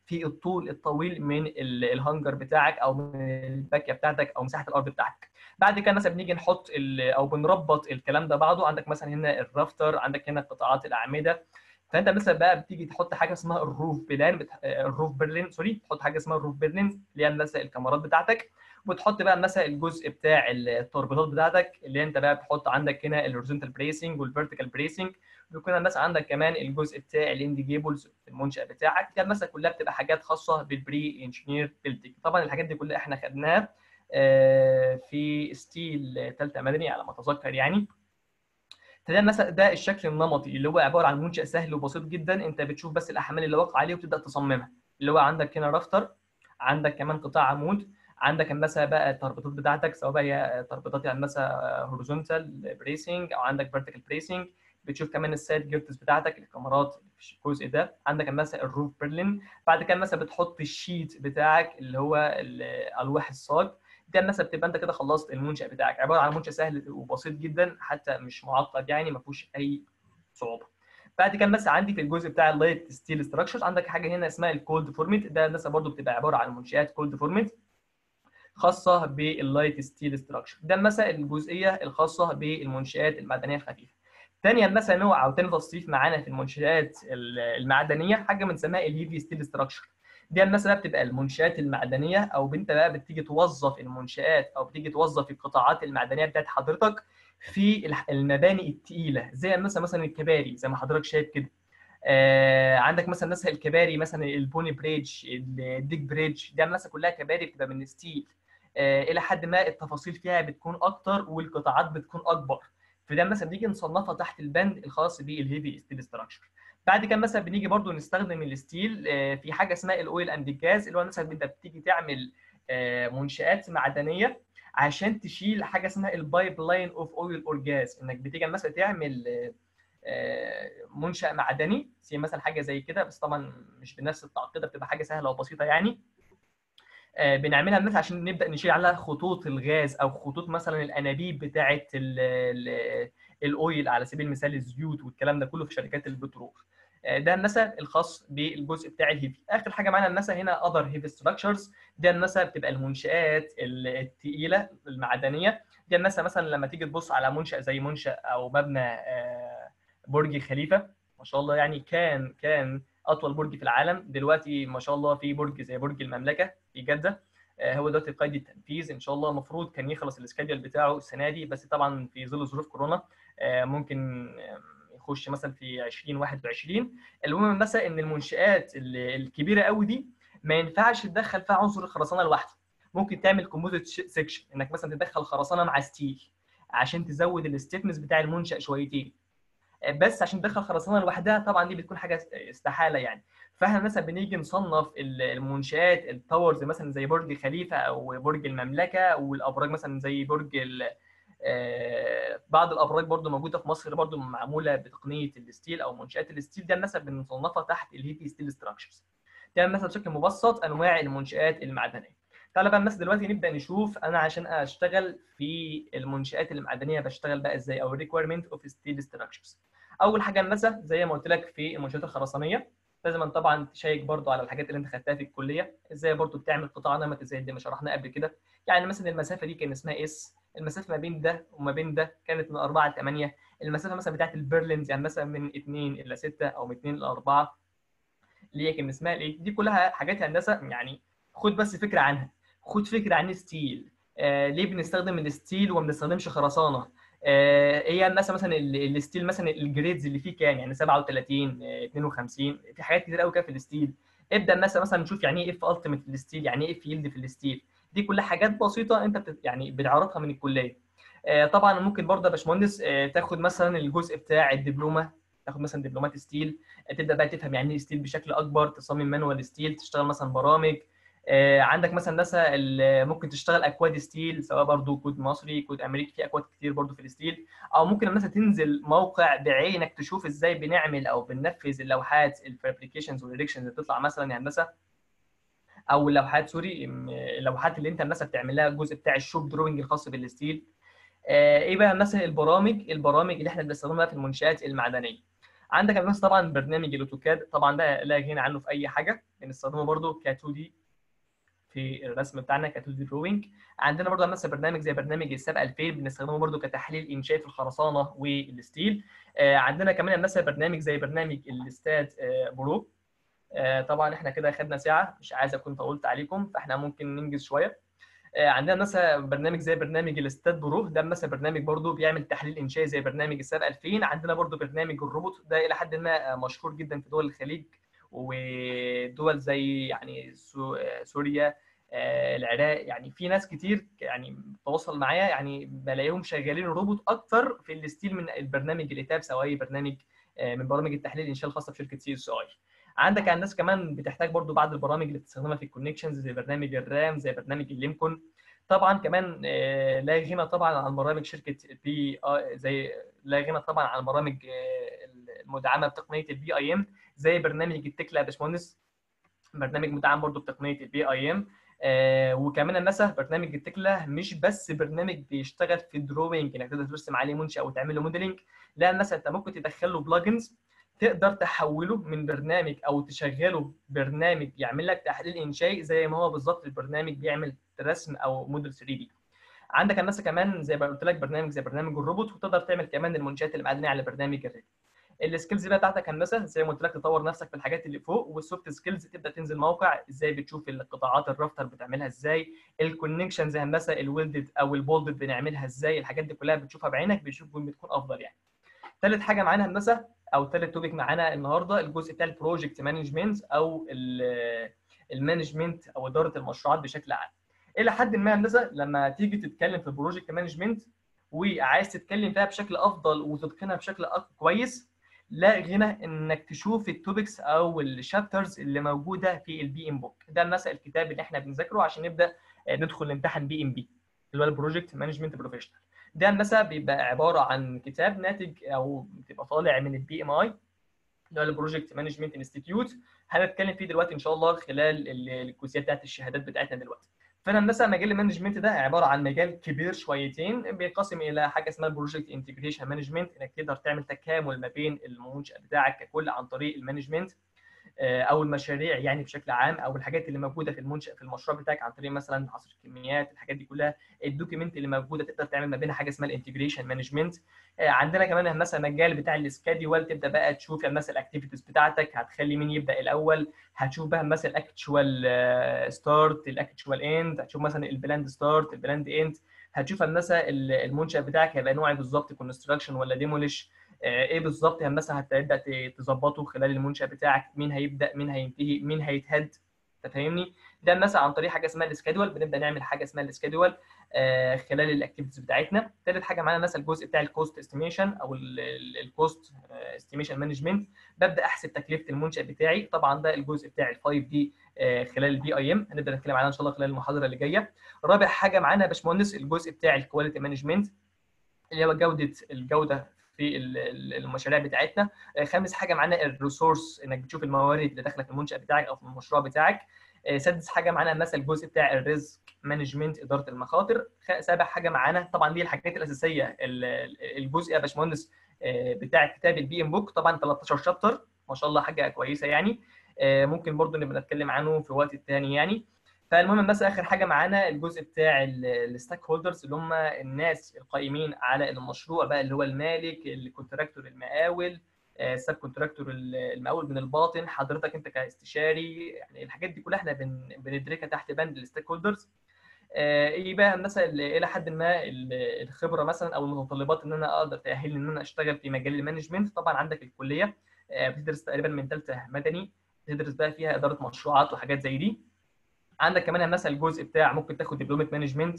في الطول الطويل من ال- الهانجر بتاعك او من الباكيه بتاعتك او مساحه الارض بتاعتك بعد كده مثلا بنيجي نحط ال- او بنربط الكلام ده بعضه عندك مثلا هنا الرافتر عندك هنا قطاعات الاعمده فانت مثلا بقى بتيجي تحط حاجه اسمها الروف بلان بت... الروف برلين سوري تحط حاجه اسمها الروف برلين اللي هي مثلا الكاميرات بتاعتك وتحط بقى مثلا الجزء بتاع التربيطات بتاعتك اللي انت بقى بتحط عندك هنا الهوريزونتال بريسنج والفيرتيكال بريسنج ويكون مثلا عندك كمان الجزء بتاع الاند جيبلز في المنشأ بتاعك دي مثلا كلها بتبقى حاجات خاصه بالبري انجينير بيلدينج طبعا الحاجات دي كلها احنا خدناها آه، في ستيل ثالثه مدني على ما اتذكر يعني فده مثلا ده الشكل النمطي اللي هو عباره عن منشأ سهل وبسيط جدا انت بتشوف بس الاحمال اللي واقعه عليه وتبدا تصممها اللي هو عندك هنا رافتر عندك كمان قطاع عمود عندك مثلا بقى التربيطات بتاعتك سواء بقى هي تربيطات يعني مثلا هوريزونتال بريسنج او عندك فيرتيكال بريسنج بتشوف كمان السايد جيرتس بتاعتك الكاميرات في الجزء ده عندك مثلا الروف برلين بعد كده مثلا بتحط الشيت بتاعك اللي هو الالواح الصاج ده مثلا بتبقى انت كده خلصت المنشأ بتاعك عباره عن منشأ سهل وبسيط جدا حتى مش معقد يعني ما فيهوش اي صعوبه بعد كده مثلا عندي في الجزء بتاع اللايت ستيل ستراكشرز عندك حاجه هنا اسمها الكولد فورميت ده مثلا برضو بتبقى عباره عن منشآت كولد فورميت خاصه باللايت ستيل ستراكشر ده مثلا الجزئيه الخاصه بالمنشآت المعدنيه الخفيفه ثانيا مثلا نوع او ثاني تصنيف معانا في المنشآت المعدنيه حاجه بنسميها الهيفي ستيل ستراكشر دي مثلا بتبقى المنشآت المعدنيه او انت بقى بتيجي توظف المنشآت او بتيجي توظف القطاعات المعدنيه بتاعت حضرتك في الح- المباني الثقيله زي مثلا مثلا الكباري زي ما حضرتك شايف كده آه عندك مثلا مثلا الكباري مثلا البوني بريدج الديك بريدج دي مثلا كلها كباري بتبقى من ستيل آه الى حد ما التفاصيل فيها بتكون اكتر والقطاعات بتكون اكبر فده مثلا بنيجي نصنفها تحت البند الخاص بالهيفي ستيل ستراكشر بعد كده مثلا بنيجي برضو نستخدم الستيل آه، في حاجه اسمها الاويل اند الجاز اللي هو مثلا انت بتيجي تعمل آه، منشآت معدنيه عشان تشيل حاجه اسمها البايب لاين اوف اويل اور جاز انك بتيجي مثلا تعمل آه، آه، منشأ معدني زي مثلا حاجه زي كده بس طبعا مش بنفس التعقيده بتبقى حاجه سهله وبسيطه يعني آه، بنعملها مثلا عشان نبدا نشيل عليها خطوط الغاز او خطوط مثلا الانابيب بتاعه ال- ال- الاويل على سبيل المثال الزيوت والكلام ده كله في شركات البترول آه، ده مثلا الخاص بالجزء بتاع الهيفي اخر حاجه معانا مثلا هنا اذر هيفي ستراكشرز ده مثلا بتبقى المنشآت الثقيله المعدنيه دي مثلا مثلا لما تيجي تبص على منشأ زي منشأ او مبنى آه، برج خليفه ما شاء الله يعني كان كان اطول برج في العالم دلوقتي ما شاء الله في برج زي برج المملكه في جده آه، هو دلوقتي قيد التنفيذ ان شاء الله المفروض كان يخلص السكادول بتاعه السنه دي بس طبعا في ظل ظروف كورونا آه، ممكن آه، يخش مثلا في 2021 المهم مثلا ان المنشآت ال- الكبيره قوي دي ما ينفعش تدخل فيها عنصر الخرسانه لوحده ممكن تعمل كومبوزيت سيكشن انك مثلا تدخل خرسانه مع ستيل عشان تزود الستيفنس بتاع المنشأ شويتين بس عشان تدخل خرسانه لوحدها طبعا دي بتكون حاجه استحاله يعني فاحنا مثلا بنيجي نصنف ال- المنشآت التاورز مثلا زي برج خليفه او برج المملكه والابراج مثلا زي برج ال- آه، بعض الابراج برضو موجوده في مصر برضو معموله بتقنيه الستيل او منشآت الستيل ده مثلا بنصنفها تحت الهيفي ستيل ستراكشرز ده مثلا بشكل مبسط انواع المنشآت المعدنيه تعالى بقى مثلا دلوقتي نبدا نشوف انا عشان اشتغل في المنشآت المعدنيه بشتغل بقى ازاي او الريكويرمنت اوف ستيل ستراكشرز اول حاجه مثلا زي ما قلت لك في المنشآت الخرسانيه لازم طبعا تشيك برضو على الحاجات اللي انت خدتها في الكليه ازاي برضو بتعمل قطاع نمط زي اللي شرحناه قبل كده يعني مثلا المسافه دي كان اسمها اس المسافه ما بين ده وما بين ده كانت من 4 ل 8 المسافه مثلا بتاعت البرلينز يعني مثلا من 2 الى 6 او من 2 ل 4 اللي هي كان اسمها ايه دي كلها حاجات هندسه يعني خد بس فكره عنها خد فكره عن الستيل آه ليه بنستخدم الستيل وما بنستخدمش خرسانه آه هي مثلا مثلا ال- الستيل مثلا الجريدز اللي فيه كام يعني 37 آه 52 في حاجات كتير قوي كده في الستيل ابدا مثلا مثلا نشوف يعني ايه اف التيميت في الستيل يعني ايه فيلد في الستيل دي كلها حاجات بسيطه انت بت يعني بتعرفها من الكليه آه طبعا ممكن برضه يا باشمهندس آه تاخد مثلا الجزء بتاع الدبلومه تاخد مثلا دبلومات ستيل تبدا بقى تفهم يعني ايه ستيل بشكل اكبر تصمم مانوال ستيل تشتغل مثلا برامج آه، عندك مثلا ناسا ال- ممكن تشتغل اكواد ستيل سواء برضو كود مصري كود امريكي في اكواد كتير برضو في الستيل او ممكن مثلا تنزل موقع بعينك تشوف ازاي بنعمل او بننفذ اللوحات الفابريكيشنز والريدكشنز اللي بتطلع مثلا يعني مثلا او اللوحات سوري م- اللوحات اللي انت مثلا بتعمل لها الجزء بتاع الشوب دروينج الخاص بالستيل آه، ايه بقى مثلا البرامج البرامج اللي احنا بنستخدمها في المنشآت المعدنيه عندك مثلا طبعا برنامج الاوتوكاد طبعا ده لا غنى عنه في اي حاجه بنستخدمه برده ك 2 دي في الرسم بتاعنا ك 2 دي دروينج عندنا برضه مثلا برنامج زي برنامج الساب 2000 بنستخدمه برضه كتحليل انشاء في الخرسانه والستيل آه عندنا كمان مثلا برنامج زي برنامج الاستاد آه برو آه طبعا احنا كده خدنا ساعه مش عايز اكون طولت عليكم فاحنا ممكن ننجز شويه آه عندنا مثلا برنامج زي برنامج الاستاد برو ده مثلا برنامج برضه بيعمل تحليل انشائي زي برنامج الساب 2000 عندنا برضه برنامج الروبوت ده الى حد ما مشهور جدا في دول الخليج ودول زي يعني سوريا العراق يعني في ناس كتير يعني بتواصل معايا يعني بلاقيهم شغالين روبوت اكتر في الستيل من البرنامج الاتابس او اي برنامج من برامج التحليل الانشاء الخاصه بشركه سي اس اي عندك الناس كمان بتحتاج برضو بعض البرامج اللي بتستخدمها في الكونكشنز زي برنامج الرام زي برنامج الليمكون طبعا كمان لا غنى طبعا عن برامج شركه بي زي لا غنى طبعا عن برامج المدعمه بتقنيه البي اي ام زي برنامج التكلا يا باشمهندس برنامج مدعم برضو بتقنيه البي اي ام آه وكمان النسا برنامج التكلا مش بس برنامج بيشتغل في الدروينج انك تقدر ترسم عليه منشأ او تعمل له موديلنج لا النسا انت ممكن تدخل له بلجنز تقدر تحوله من برنامج او تشغله برنامج يعمل لك تحليل انشائي زي ما هو بالظبط البرنامج بيعمل رسم او موديل 3 دي عندك النسا كمان زي ما قلت لك برنامج زي برنامج الروبوت وتقدر تعمل كمان المنشات اللي معدنيه على برنامج الريد السكيلز بقى بتاعتك هندسه زي ما قلت لك تطور نفسك في الحاجات اللي فوق والسوفت سكيلز تبدا تنزل موقع ازاي بتشوف القطاعات الرافتر بتعملها ازاي الكونكشنز هندسه الويلدد او البولدد بنعملها ازاي الحاجات دي كلها بتشوفها بعينك بتشوف وين بتكون افضل يعني ثالث حاجه معانا هندسه او ثالث توبيك معانا النهارده الجزء بتاع البروجكت مانجمنت او المانجمنت او اداره المشروعات بشكل عام الى حد ما هندسه لما تيجي تتكلم في البروجكت مانجمنت وعايز تتكلم فيها بشكل افضل وتتقنها بشكل كويس لا غنى انك تشوف التوبكس او الشابترز اللي موجوده في البي ام بوك ده مثلا الكتاب اللي احنا بنذاكره عشان نبدا ندخل نمتحن بي ام بي اللي هو البروجكت مانجمنت بروفيشنال ده مثلا بيبقى عباره عن كتاب ناتج او بتبقى طالع من البي ام اي اللي هو البروجكت مانجمنت انستيتيوت هنتكلم فيه دلوقتي ان شاء الله خلال الكوزيات بتاعت الشهادات بتاعتنا دلوقتي فانا مثلا مجال المانجمنت ده عباره عن مجال كبير شويتين بينقسم الى حاجه اسمها البروجكت انتجريشن مانجمنت انك تقدر تعمل تكامل ما بين المنشاه بتاعك ككل عن طريق المانجمنت او المشاريع يعني بشكل عام او الحاجات اللي موجوده في المنشاه في المشروع بتاعك عن طريق مثلا عصر الكميات الحاجات دي كلها الدوكيمنت اللي موجوده تقدر تعمل ما بينها حاجه اسمها الانتجريشن مانجمنت عندنا كمان مثلا مجال بتاع السكادول تبدا بقى تشوف مثلا الاكتيفيتيز بتاعتك هتخلي مين يبدا الاول هتشوف بقى مثلا الاكتشوال ستارت الاكتشوال اند هتشوف مثلا البلاند ستارت البلاند اند هتشوف مثلا المنشا بتاعك هيبقى نوعي بالظبط كونستراكشن ولا ديموليش ايه بالظبط مثلا هتبدا تظبطه خلال المنشا بتاعك مين هيبدا مين هينتهي مين هيتهد انت فاهمني ده مثلا عن طريق حاجه اسمها السكادول بنبدا نعمل حاجه اسمها السكادول آه خلال الاكتيفيتيز بتاعتنا ثالث حاجه معانا مثلا الجزء بتاع الكوست استيميشن او الكوست استيميشن مانجمنت ببدا احسب تكلفه المنشا بتاعي طبعا ده الجزء بتاع ال 5 دي آه خلال البي اي ام هنبدا نتكلم عنها ان شاء الله خلال المحاضره اللي جايه رابع حاجه معانا يا باشمهندس الجزء بتاع الكواليتي مانجمنت اللي هو جوده الجوده في المشاريع بتاعتنا خامس حاجه معانا الريسورس انك بتشوف الموارد اللي داخله في المنشا بتاعك او في المشروع بتاعك سادس حاجه معانا مثلا الجزء بتاع الريسك مانجمنت اداره المخاطر سابع حاجه معانا طبعا دي الحاجات الاساسيه الجزء يا باشمهندس بتاع كتاب البي ام بوك طبعا 13 شابتر ما شاء الله حاجه كويسه يعني ممكن برضو نبقى نتكلم عنه في وقت تاني يعني فالمهم بس اخر حاجه معانا الجزء بتاع الستاك هولدرز اللي هم الناس القائمين على المشروع بقى اللي هو المالك الكونتراكتور المقاول السب كونتراكتور المقاول من الباطن حضرتك انت كاستشاري يعني الحاجات دي كلها احنا بندركها تحت بند الستيك هولدرز ايه بقى مثلا الى حد ما الخبره مثلا او المتطلبات ان انا اقدر تاهلني ان انا اشتغل في مجال المانجمنت طبعا عندك الكليه بتدرس تقريبا من ثالثه مدني تدرس بقى فيها اداره مشروعات وحاجات زي دي عندك كمان مثلا الجزء بتاع ممكن تاخد دبلومه مانجمنت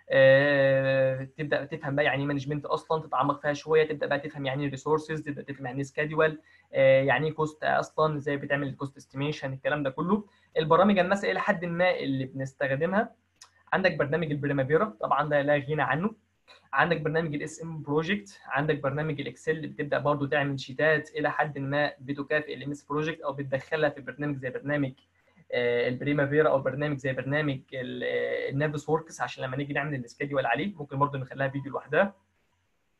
آه، تبدا تفهم بقى يعني ايه مانجمنت اصلا تتعمق فيها شويه تبدا بقى تفهم يعني ايه ريسورسز تبدا تفهم يعني ايه سكادول آه، يعني ايه كوست اصلا ازاي بتعمل الكوست استيميشن الكلام ده كله البرامج المسا الى حد ما اللي بنستخدمها عندك برنامج البريمافيرا طبعا ده لا غنى عنه عندك برنامج الاس ام بروجكت عندك برنامج الاكسل بتبدا برضو تعمل شيتات الى حد ما بتكافئ الام اس بروجكت او بتدخلها في برنامج زي برنامج البريمافيرا او برنامج زي برنامج النافس وركس عشان لما نيجي نعمل السكيدول عليه ممكن برضه نخليها فيديو لوحدها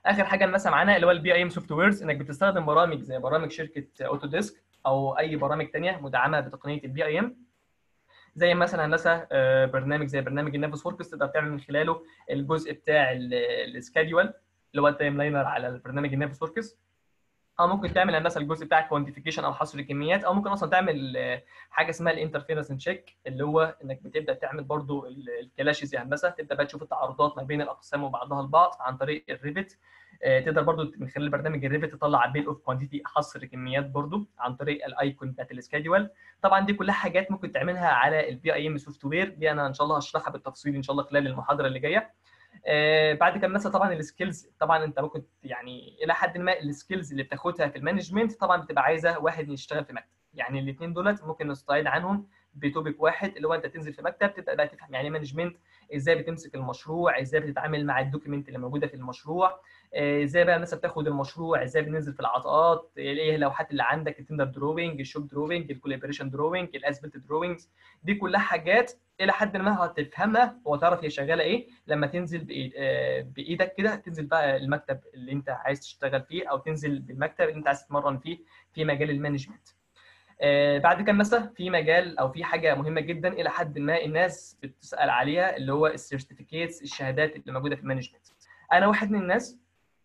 اخر حاجه مثلا معانا اللي هو البي اي ام سوفت ويرز انك بتستخدم برامج زي برامج شركه اوتوديسك او اي برامج تانية مدعمه بتقنيه البي اي ام زي مثلا هندسه آه، برنامج زي برنامج النافس فوركس تقدر تعمل من خلاله الجزء بتاع السكادول اللي هو التايم لاينر على البرنامج النافس فوركس او ممكن تعمل هندسه الجزء بتاع كوانتيفيكيشن او حصر الكميات او ممكن اصلا تعمل آه، حاجه اسمها الانترفيرنس تشيك اللي هو انك بتبدا تعمل برضو ال- الكلاشز يا هندسه تبدا بقى تشوف التعارضات ما بين الاقسام وبعضها البعض عن طريق الريفت آه، تقدر برضو من خلال برنامج الريفت تطلع بيل اوف كوانتيتي حصر كميات برضو عن طريق الايكون بتاعت السكادول طبعا دي كلها حاجات ممكن تعملها على البي اي ام سوفت وير دي انا ان شاء الله هشرحها بالتفصيل ان شاء الله خلال المحاضره اللي جايه آه، بعد كده مثلا طبعا السكيلز طبعا انت ممكن يعني الى حد ما السكيلز اللي بتاخدها في المانجمنت طبعا بتبقى عايزه واحد يشتغل في مكتب يعني الاثنين دولت ممكن نستعيد عنهم بتوبيك واحد اللي هو انت تنزل في مكتب تبدا بقى تفهم يعني ايه مانجمنت ازاي بتمسك المشروع ازاي بتتعامل مع الدوكيمنت اللي موجوده في المشروع آه، ازاي بقى مثلا بتاخد المشروع ازاي بننزل في العطاءات ايه اللوحات اللي عندك التندر دروينج الشوب دروينج الكولابريشن دروينج الاسبلت دروينجز دي كلها حاجات الى حد ما هتفهمها وتعرف هي شغاله ايه لما تنزل بإيد آه، بايدك كده تنزل بقى المكتب اللي انت عايز تشتغل فيه او تنزل بالمكتب اللي انت عايز تتمرن فيه في مجال المانجمنت آه، بعد كده مثلا في مجال او في حاجه مهمه جدا الى حد ما الناس بتسال عليها اللي هو السيرتيفيكيتس الشهادات اللي موجوده في المانجمنت انا واحد من الناس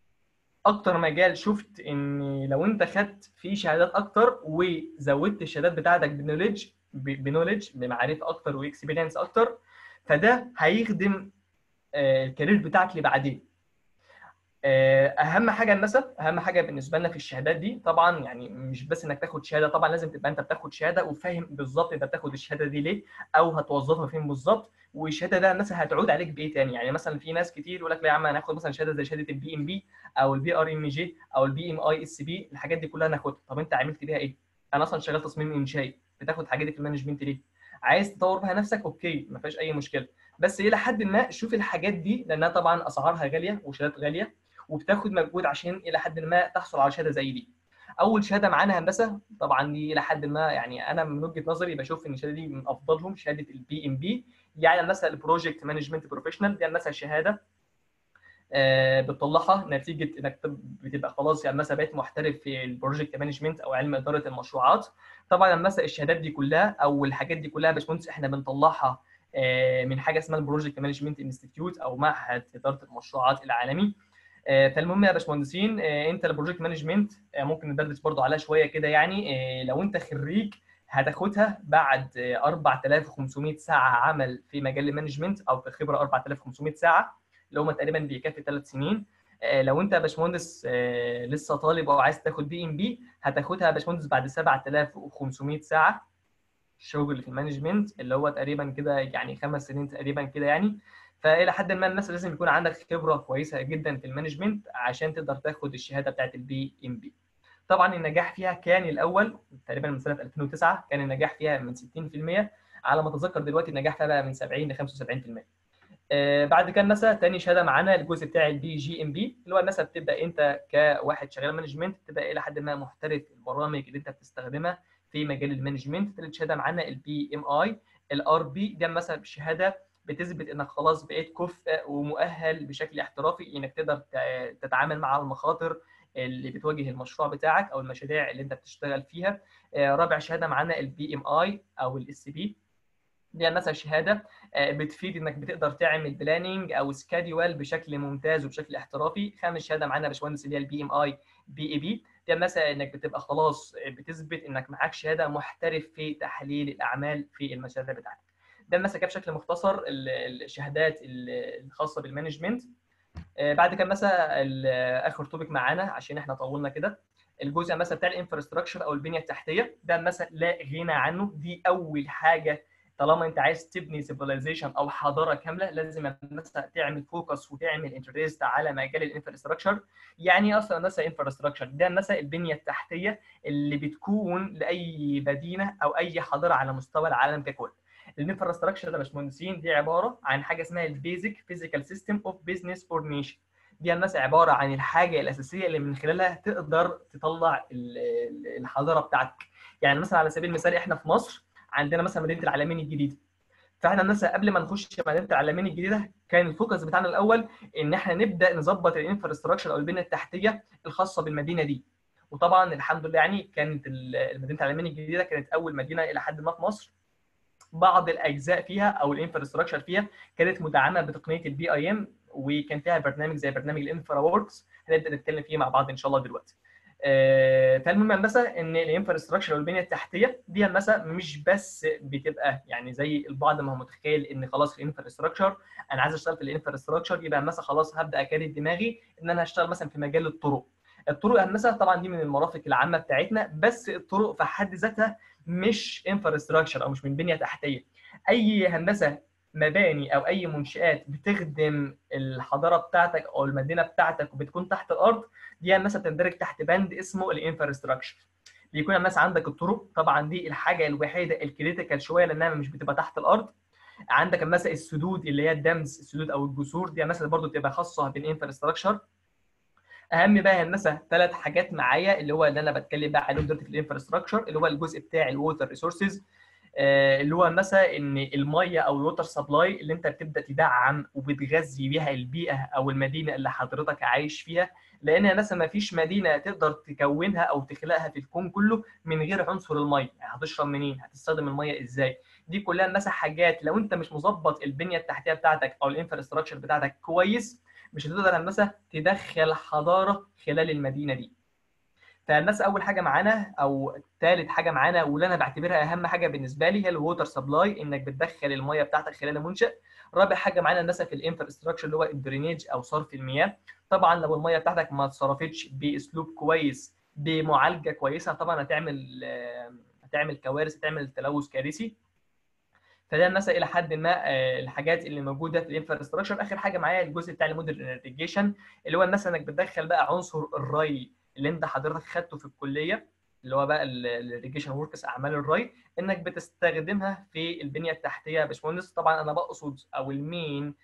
اكتر مجال شفت ان لو انت خدت فيه شهادات اكتر وزودت الشهادات بتاعتك بنولج بنولج بمعرفه اكتر واكسبيرينس اكتر فده هيخدم آه، الكارير بتاعك اللي بعدين آه، اهم حاجه النسب اهم حاجه بالنسبه لنا في الشهادات دي طبعا يعني مش بس انك تاخد شهاده طبعا لازم تبقى انت بتاخد شهاده وفاهم بالظبط انت بتاخد الشهاده دي ليه او هتوظفها فين بالظبط والشهاده ده مثلا هتعود عليك بايه تاني يعني مثلا في ناس كتير يقول لك لا يا عم هناخد مثلا شهاده زي شهاده البي ام بي او البي ار ام جي او البي ام اي اس بي الحاجات دي كلها ناخدها طب انت عملت بيها ايه انا اصلا شغال تصميم انشائي بتاخد الحاجات دي في المانجمنت ليه عايز تطور بها نفسك اوكي ما فيهاش اي مشكله بس الى حد ما شوف الحاجات دي لانها طبعا اسعارها غاليه وشهادات غاليه وبتاخد مجهود عشان الى حد ما تحصل على شهاده زي دي اول شهاده معانا هندسه طبعا دي الى حد ما يعني انا من وجهه نظري بشوف ان الشهاده دي من افضلهم شهاده البي ام بي يعني مثلا البروجكت مانجمنت بروفيشنال دي مثلا شهاده آه، بتطلعها نتيجه انك تب- بتبقى خلاص يعني مثلا بقيت محترف في البروجكت مانجمنت او علم اداره المشروعات طبعا مثلا الشهادات دي كلها او الحاجات دي كلها يا باشمهندس احنا بنطلعها آه، من حاجه اسمها البروجكت مانجمنت انستيتيوت او معهد اداره المشروعات العالمي آه، فالمهم يا باشمهندسين آه، انت البروجكت مانجمنت آه، ممكن ندردش برضو عليها شويه كده يعني آه، لو انت خريج هتاخدها بعد آه، 4500 ساعه عمل في مجال المانجمنت او في خبره 4500 ساعه اللي هم تقريبا بيكفي ثلاث سنين آه، لو انت يا باشمهندس آه، لسه طالب او عايز تاخد بي ام بي هتاخدها يا باشمهندس بعد 7500 ساعه شغل في المانجمنت اللي هو تقريبا كده يعني خمس سنين تقريبا كده يعني فالى حد ما الناس لازم يكون عندك خبره كويسه جدا في المانجمنت عشان تقدر تاخد الشهاده بتاعت البي ام بي طبعا النجاح فيها كان الاول تقريبا من سنه 2009 كان النجاح فيها من 60% على ما اتذكر دلوقتي النجاح فيها بقى من 70 ل 75% آه، بعد كده مثلا تاني شهاده معانا الجزء بتاع البي جي ام بي اللي هو الناس بتبدا انت كواحد شغال مانجمنت تبقى الى حد ما محترف في البرامج اللي انت بتستخدمها في مجال المانجمنت ثالث شهاده معانا البي ام اي الار بي ده مثلا شهاده بتثبت انك خلاص بقيت كفء ومؤهل بشكل احترافي انك تقدر ت- تتعامل مع المخاطر اللي بتواجه المشروع بتاعك او المشاريع اللي انت بتشتغل فيها آه، رابع شهاده معانا البي ام اي او الاس بي دي مثلا شهاده آه، بتفيد انك بتقدر تعمل بلاننج او سكادول بشكل ممتاز وبشكل احترافي خامس شهاده معانا يا باشمهندس اللي هي البي ام اي بي اي بي ده مثلا انك بتبقى خلاص بتثبت انك معاك شهاده محترف في تحليل الاعمال في المشاريع بتاعتك ده مثلا كده بشكل مختصر ال- الشهادات ال- الخاصه بالمانجمنت آه، بعد كده مثلا ال- اخر توبيك معانا عشان احنا طولنا كده الجزء مثلا بتاع الانفراستراكشر او البنيه التحتيه ده مثلا لا غنى عنه دي اول حاجه طالما انت عايز تبني سيفيلايزيشن او حضاره كامله لازم مثلا تعمل فوكس وتعمل انترست على مجال الانفراستراكشر يعني ايه اصلا مثلا انفراستراكشر ده مثلا البنيه التحتيه اللي بتكون لاي مدينه او اي حضاره على مستوى العالم ككل الانفراستراكشر ده يا باشمهندسين دي عباره عن حاجه اسمها البيزك فيزيكال سيستم اوف بزنس فور نيشن دي مثلا عباره عن الحاجه الاساسيه اللي من خلالها تقدر تطلع ال- ال- الحضاره بتاعتك يعني مثلا على سبيل المثال احنا في مصر عندنا مثلا مدينه العلمين الجديده فاحنا مثلا قبل ما نخش مدينه العلمين الجديده كان الفوكس بتاعنا الاول ان احنا نبدا نظبط الانفراستراكشر او البنيه التحتيه الخاصه بالمدينه دي وطبعا الحمد لله يعني كانت مدينه العلمين الجديده كانت اول مدينه الى حد ما في مصر بعض الاجزاء فيها او الانفراستراكشر فيها كانت مدعمه بتقنيه البي اي ام وكان فيها برنامج زي برنامج الانفرا ووركس هنبدا نتكلم فيه مع بعض ان شاء الله دلوقتي. فالمهم هندسه ان الانفراستراكشر والبنيه التحتيه دي هندسه مش بس بتبقى يعني زي البعض ما هو متخيل ان خلاص الانفراستراكشر انا عايز اشتغل في الانفراستراكشر يبقى مثلا خلاص هبدا اكرر دماغي ان انا هشتغل مثلا في مجال الطرق. الطرق هندسه طبعا دي من المرافق العامه بتاعتنا بس الطرق في حد ذاتها مش انفراستراكشر او مش من بنيه تحتيه. اي هندسه مباني او اي منشات بتخدم الحضاره بتاعتك او المدينه بتاعتك وبتكون تحت الارض دي مثلا تندرج تحت بند اسمه الانفراستراكشر بيكون مثلا عندك الطرق طبعا دي الحاجه الوحيده الكريتيكال شويه لانها مش بتبقى تحت الارض عندك مثلا السدود اللي هي الدمز السدود او الجسور دي مثلا برضو بتبقى خاصه بالانفراستراكشر اهم بقى مثلا ثلاث حاجات معايا اللي هو اللي انا بتكلم بقى عليهم دلوقتي في الانفراستراكشر اللي هو الجزء بتاع الووتر ريسورسز اللي هو مثلا ان الميه او الووتر سبلاي اللي انت بتبدا تدعم وبتغذي بيها البيئه او المدينه اللي حضرتك عايش فيها لان مثلا ما فيش مدينه تقدر تكونها او تخلقها في الكون كله من غير عنصر الميه يعني هتشرب منين هتستخدم الميه ازاي دي كلها مثلا حاجات لو انت مش مظبط البنيه التحتيه بتاعتك او الانفراستراكشر بتاعتك كويس مش هتقدر مثلا تدخل حضاره خلال المدينه دي فالناس اول حاجه معانا او ثالث حاجه معانا واللي انا بعتبرها اهم حاجه بالنسبه لي هي الووتر سبلاي انك بتدخل الميه بتاعتك خلال المنشا رابع حاجه معانا الناس في الانفراستراكشر اللي هو الدرينيج او صرف المياه طبعا لو الميه بتاعتك ما اتصرفتش باسلوب كويس بمعالجه كويسه طبعا هتعمل هتعمل كوارث هتعمل تلوث كارثي فده مثلا الى حد ما الحاجات اللي موجوده في الانفراستراكشر اخر حاجه معايا الجزء بتاع المودرن اريجيشن اللي هو مثلا انك بتدخل بقى عنصر الري اللي انت حضرتك خدته في الكليه اللي هو بقى الريجيشن وركس اعمال الري انك بتستخدمها في البنيه التحتيه يا باشمهندس طبعا انا بقصد او المين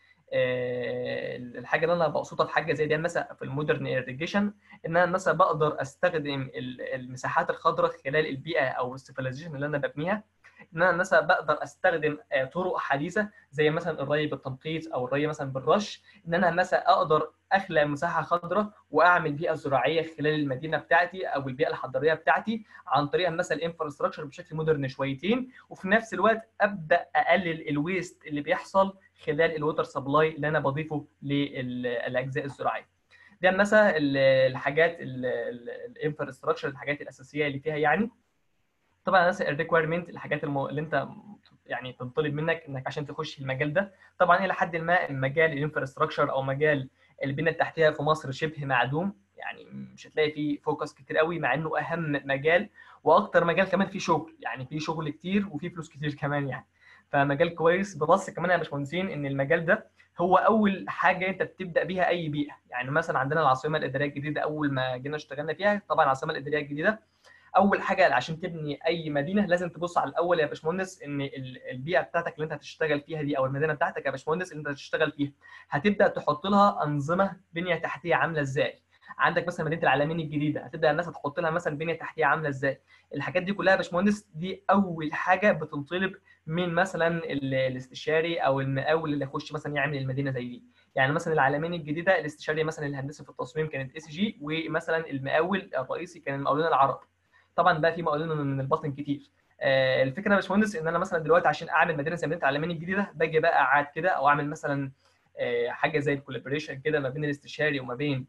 الحاجه اللي انا بقصدها في حاجه زي دي مثلا في المودرن اريجيشن ان انا مثلا بقدر استخدم المساحات الخضراء خلال البيئه او السيفيلايزيشن اللي انا ببنيها ان انا مثلا بقدر استخدم طرق حديثه زي مثلا الري بالتنقيط او الري مثلا بالرش ان انا مثلا اقدر اخلق مساحه خضراء واعمل بيئه زراعيه خلال المدينه بتاعتي او البيئه الحضريه بتاعتي عن طريق مثلا الانفراستراكشر بشكل مودرن شويتين وفي نفس الوقت ابدا اقلل الويست اللي بيحصل خلال الووتر سبلاي اللي انا بضيفه للاجزاء الزراعيه. ده مثلا الحاجات الانفراستراكشر الحاجات الاساسيه اللي فيها يعني طبعا مثلا الريكويرمنت الحاجات المو... اللي انت يعني تنطلب منك انك عشان تخش المجال ده طبعا الى حد ما مجال الانفراستراكشر او مجال البنيه التحتيه في مصر شبه معدوم يعني مش هتلاقي فيه فوكس كتير قوي مع انه اهم مجال واكتر مجال كمان فيه شغل يعني فيه شغل كتير وفيه فلوس كتير كمان يعني فمجال كويس بلس كمان يا باشمهندسين ان المجال ده هو اول حاجه انت بتبدا بيها اي بيئه يعني مثلا عندنا العاصمه الاداريه الجديده اول ما جينا اشتغلنا فيها طبعا العاصمه الاداريه الجديده اول حاجه عشان تبني اي مدينه لازم تبص على الاول يا باشمهندس ان البيئه بتاعتك اللي انت هتشتغل فيها دي او المدينه بتاعتك يا باشمهندس اللي انت هتشتغل فيها هتبدا تحط لها انظمه بنيه تحتيه عامله ازاي عندك مثلا مدينه العالمين الجديده هتبدا الناس تحط لها مثلا بنيه تحتيه عامله ازاي الحاجات دي كلها يا باشمهندس دي اول حاجه بتنطلب من مثلا الاستشاري او المقاول اللي يخش مثلا يعمل المدينه زي دي يعني مثلا العالمين الجديده الاستشاري مثلا الهندسه في التصميم كانت اس جي ومثلا المقاول الرئيسي كان المقاولين العرب طبعا بقى في مقاولين من الباطن كتير آه الفكره يا باشمهندس ان انا مثلا دلوقتي عشان اعمل مدينه زي مدينه العالمين الجديده باجي بقى قاعد كده او اعمل مثلا آه حاجه زي الكولابوريشن كده ما بين الاستشاري وما بين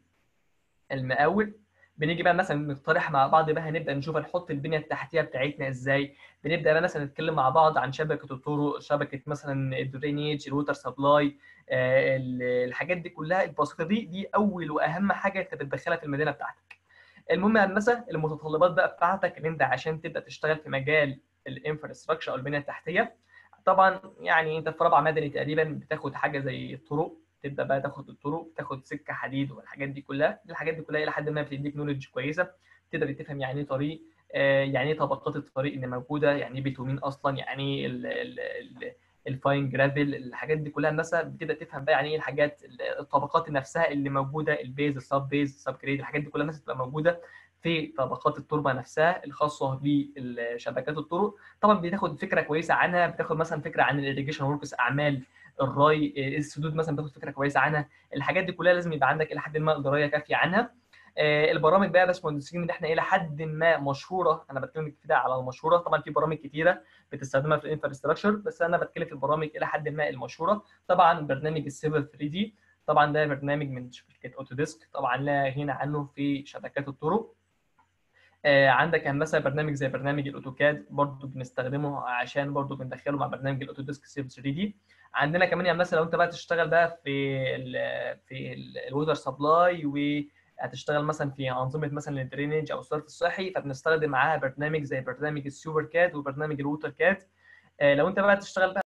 المقاول بنيجي بقى مثلا نقترح مع بعض بقى هنبدا نشوف هنحط البنيه التحتيه بتاعتنا ازاي بنبدا بقى مثلا نتكلم مع بعض عن شبكه الطرق شبكه مثلا الدرينيج الووتر سبلاي آه الحاجات دي كلها البسيطه دي دي اول واهم حاجه انت بتدخلها في المدينه بتاعتك المهم يا هندسه المتطلبات بقى بتاعتك ان انت عشان تبدا تشتغل في مجال الانفراستراكشر او البنيه التحتيه طبعا يعني انت في رابعه مدني تقريبا بتاخد حاجه زي الطرق تبدا بقى تاخد الطرق تاخد سكه حديد والحاجات دي كلها الحاجات دي كلها الى حد ما بتديك نولج كويسه تقدر تفهم يعني ايه طريق آه يعني ايه طبقات الطريق اللي موجوده يعني ايه بيتومين اصلا يعني ال ال ال الفاين جرافيل الحاجات دي كلها الناس بتبدا تفهم بقى يعني ايه الحاجات الطبقات نفسها اللي موجوده البيز السب بيز السب جريد الحاجات دي كلها الناس بتبقى موجوده في طبقات التربه نفسها الخاصه بشبكات الطرق طبعا بتاخد فكره كويسه عنها بتاخد مثلا فكره عن الاريجيشن وركس اعمال الري السدود مثلا بتاخد فكره كويسه عنها الحاجات دي كلها لازم يبقى عندك الى حد ما درايه كافيه عنها آه، البرامج بقى يا باشمهندسين اللي احنا الى حد ما مشهوره انا بتكلم كده على المشهوره طبعا في برامج كتيره بتستخدمها في الانفراستراكشر بس انا بتكلم في البرامج الى حد ما المشهوره طبعا برنامج السيفل 3 دي طبعا ده برنامج من شركه اوتوديسك طبعا لا غنى عنه في شبكات الطرق آه، عندك مثلا برنامج زي برنامج الاوتوكاد برضو بنستخدمه عشان برضو بندخله مع برنامج الاوتوديسك سيف 3 دي عندنا كمان يعني مثلا لو انت بقى تشتغل بقى في ال في الووتر سبلاي وهتشتغل مثلا في انظمه مثلا الدرينج او الصرف الصحي فبنستخدم معاها برنامج زي برنامج السوبر كاد وبرنامج الووتر كاد آه، لو انت بقى تشتغل بقى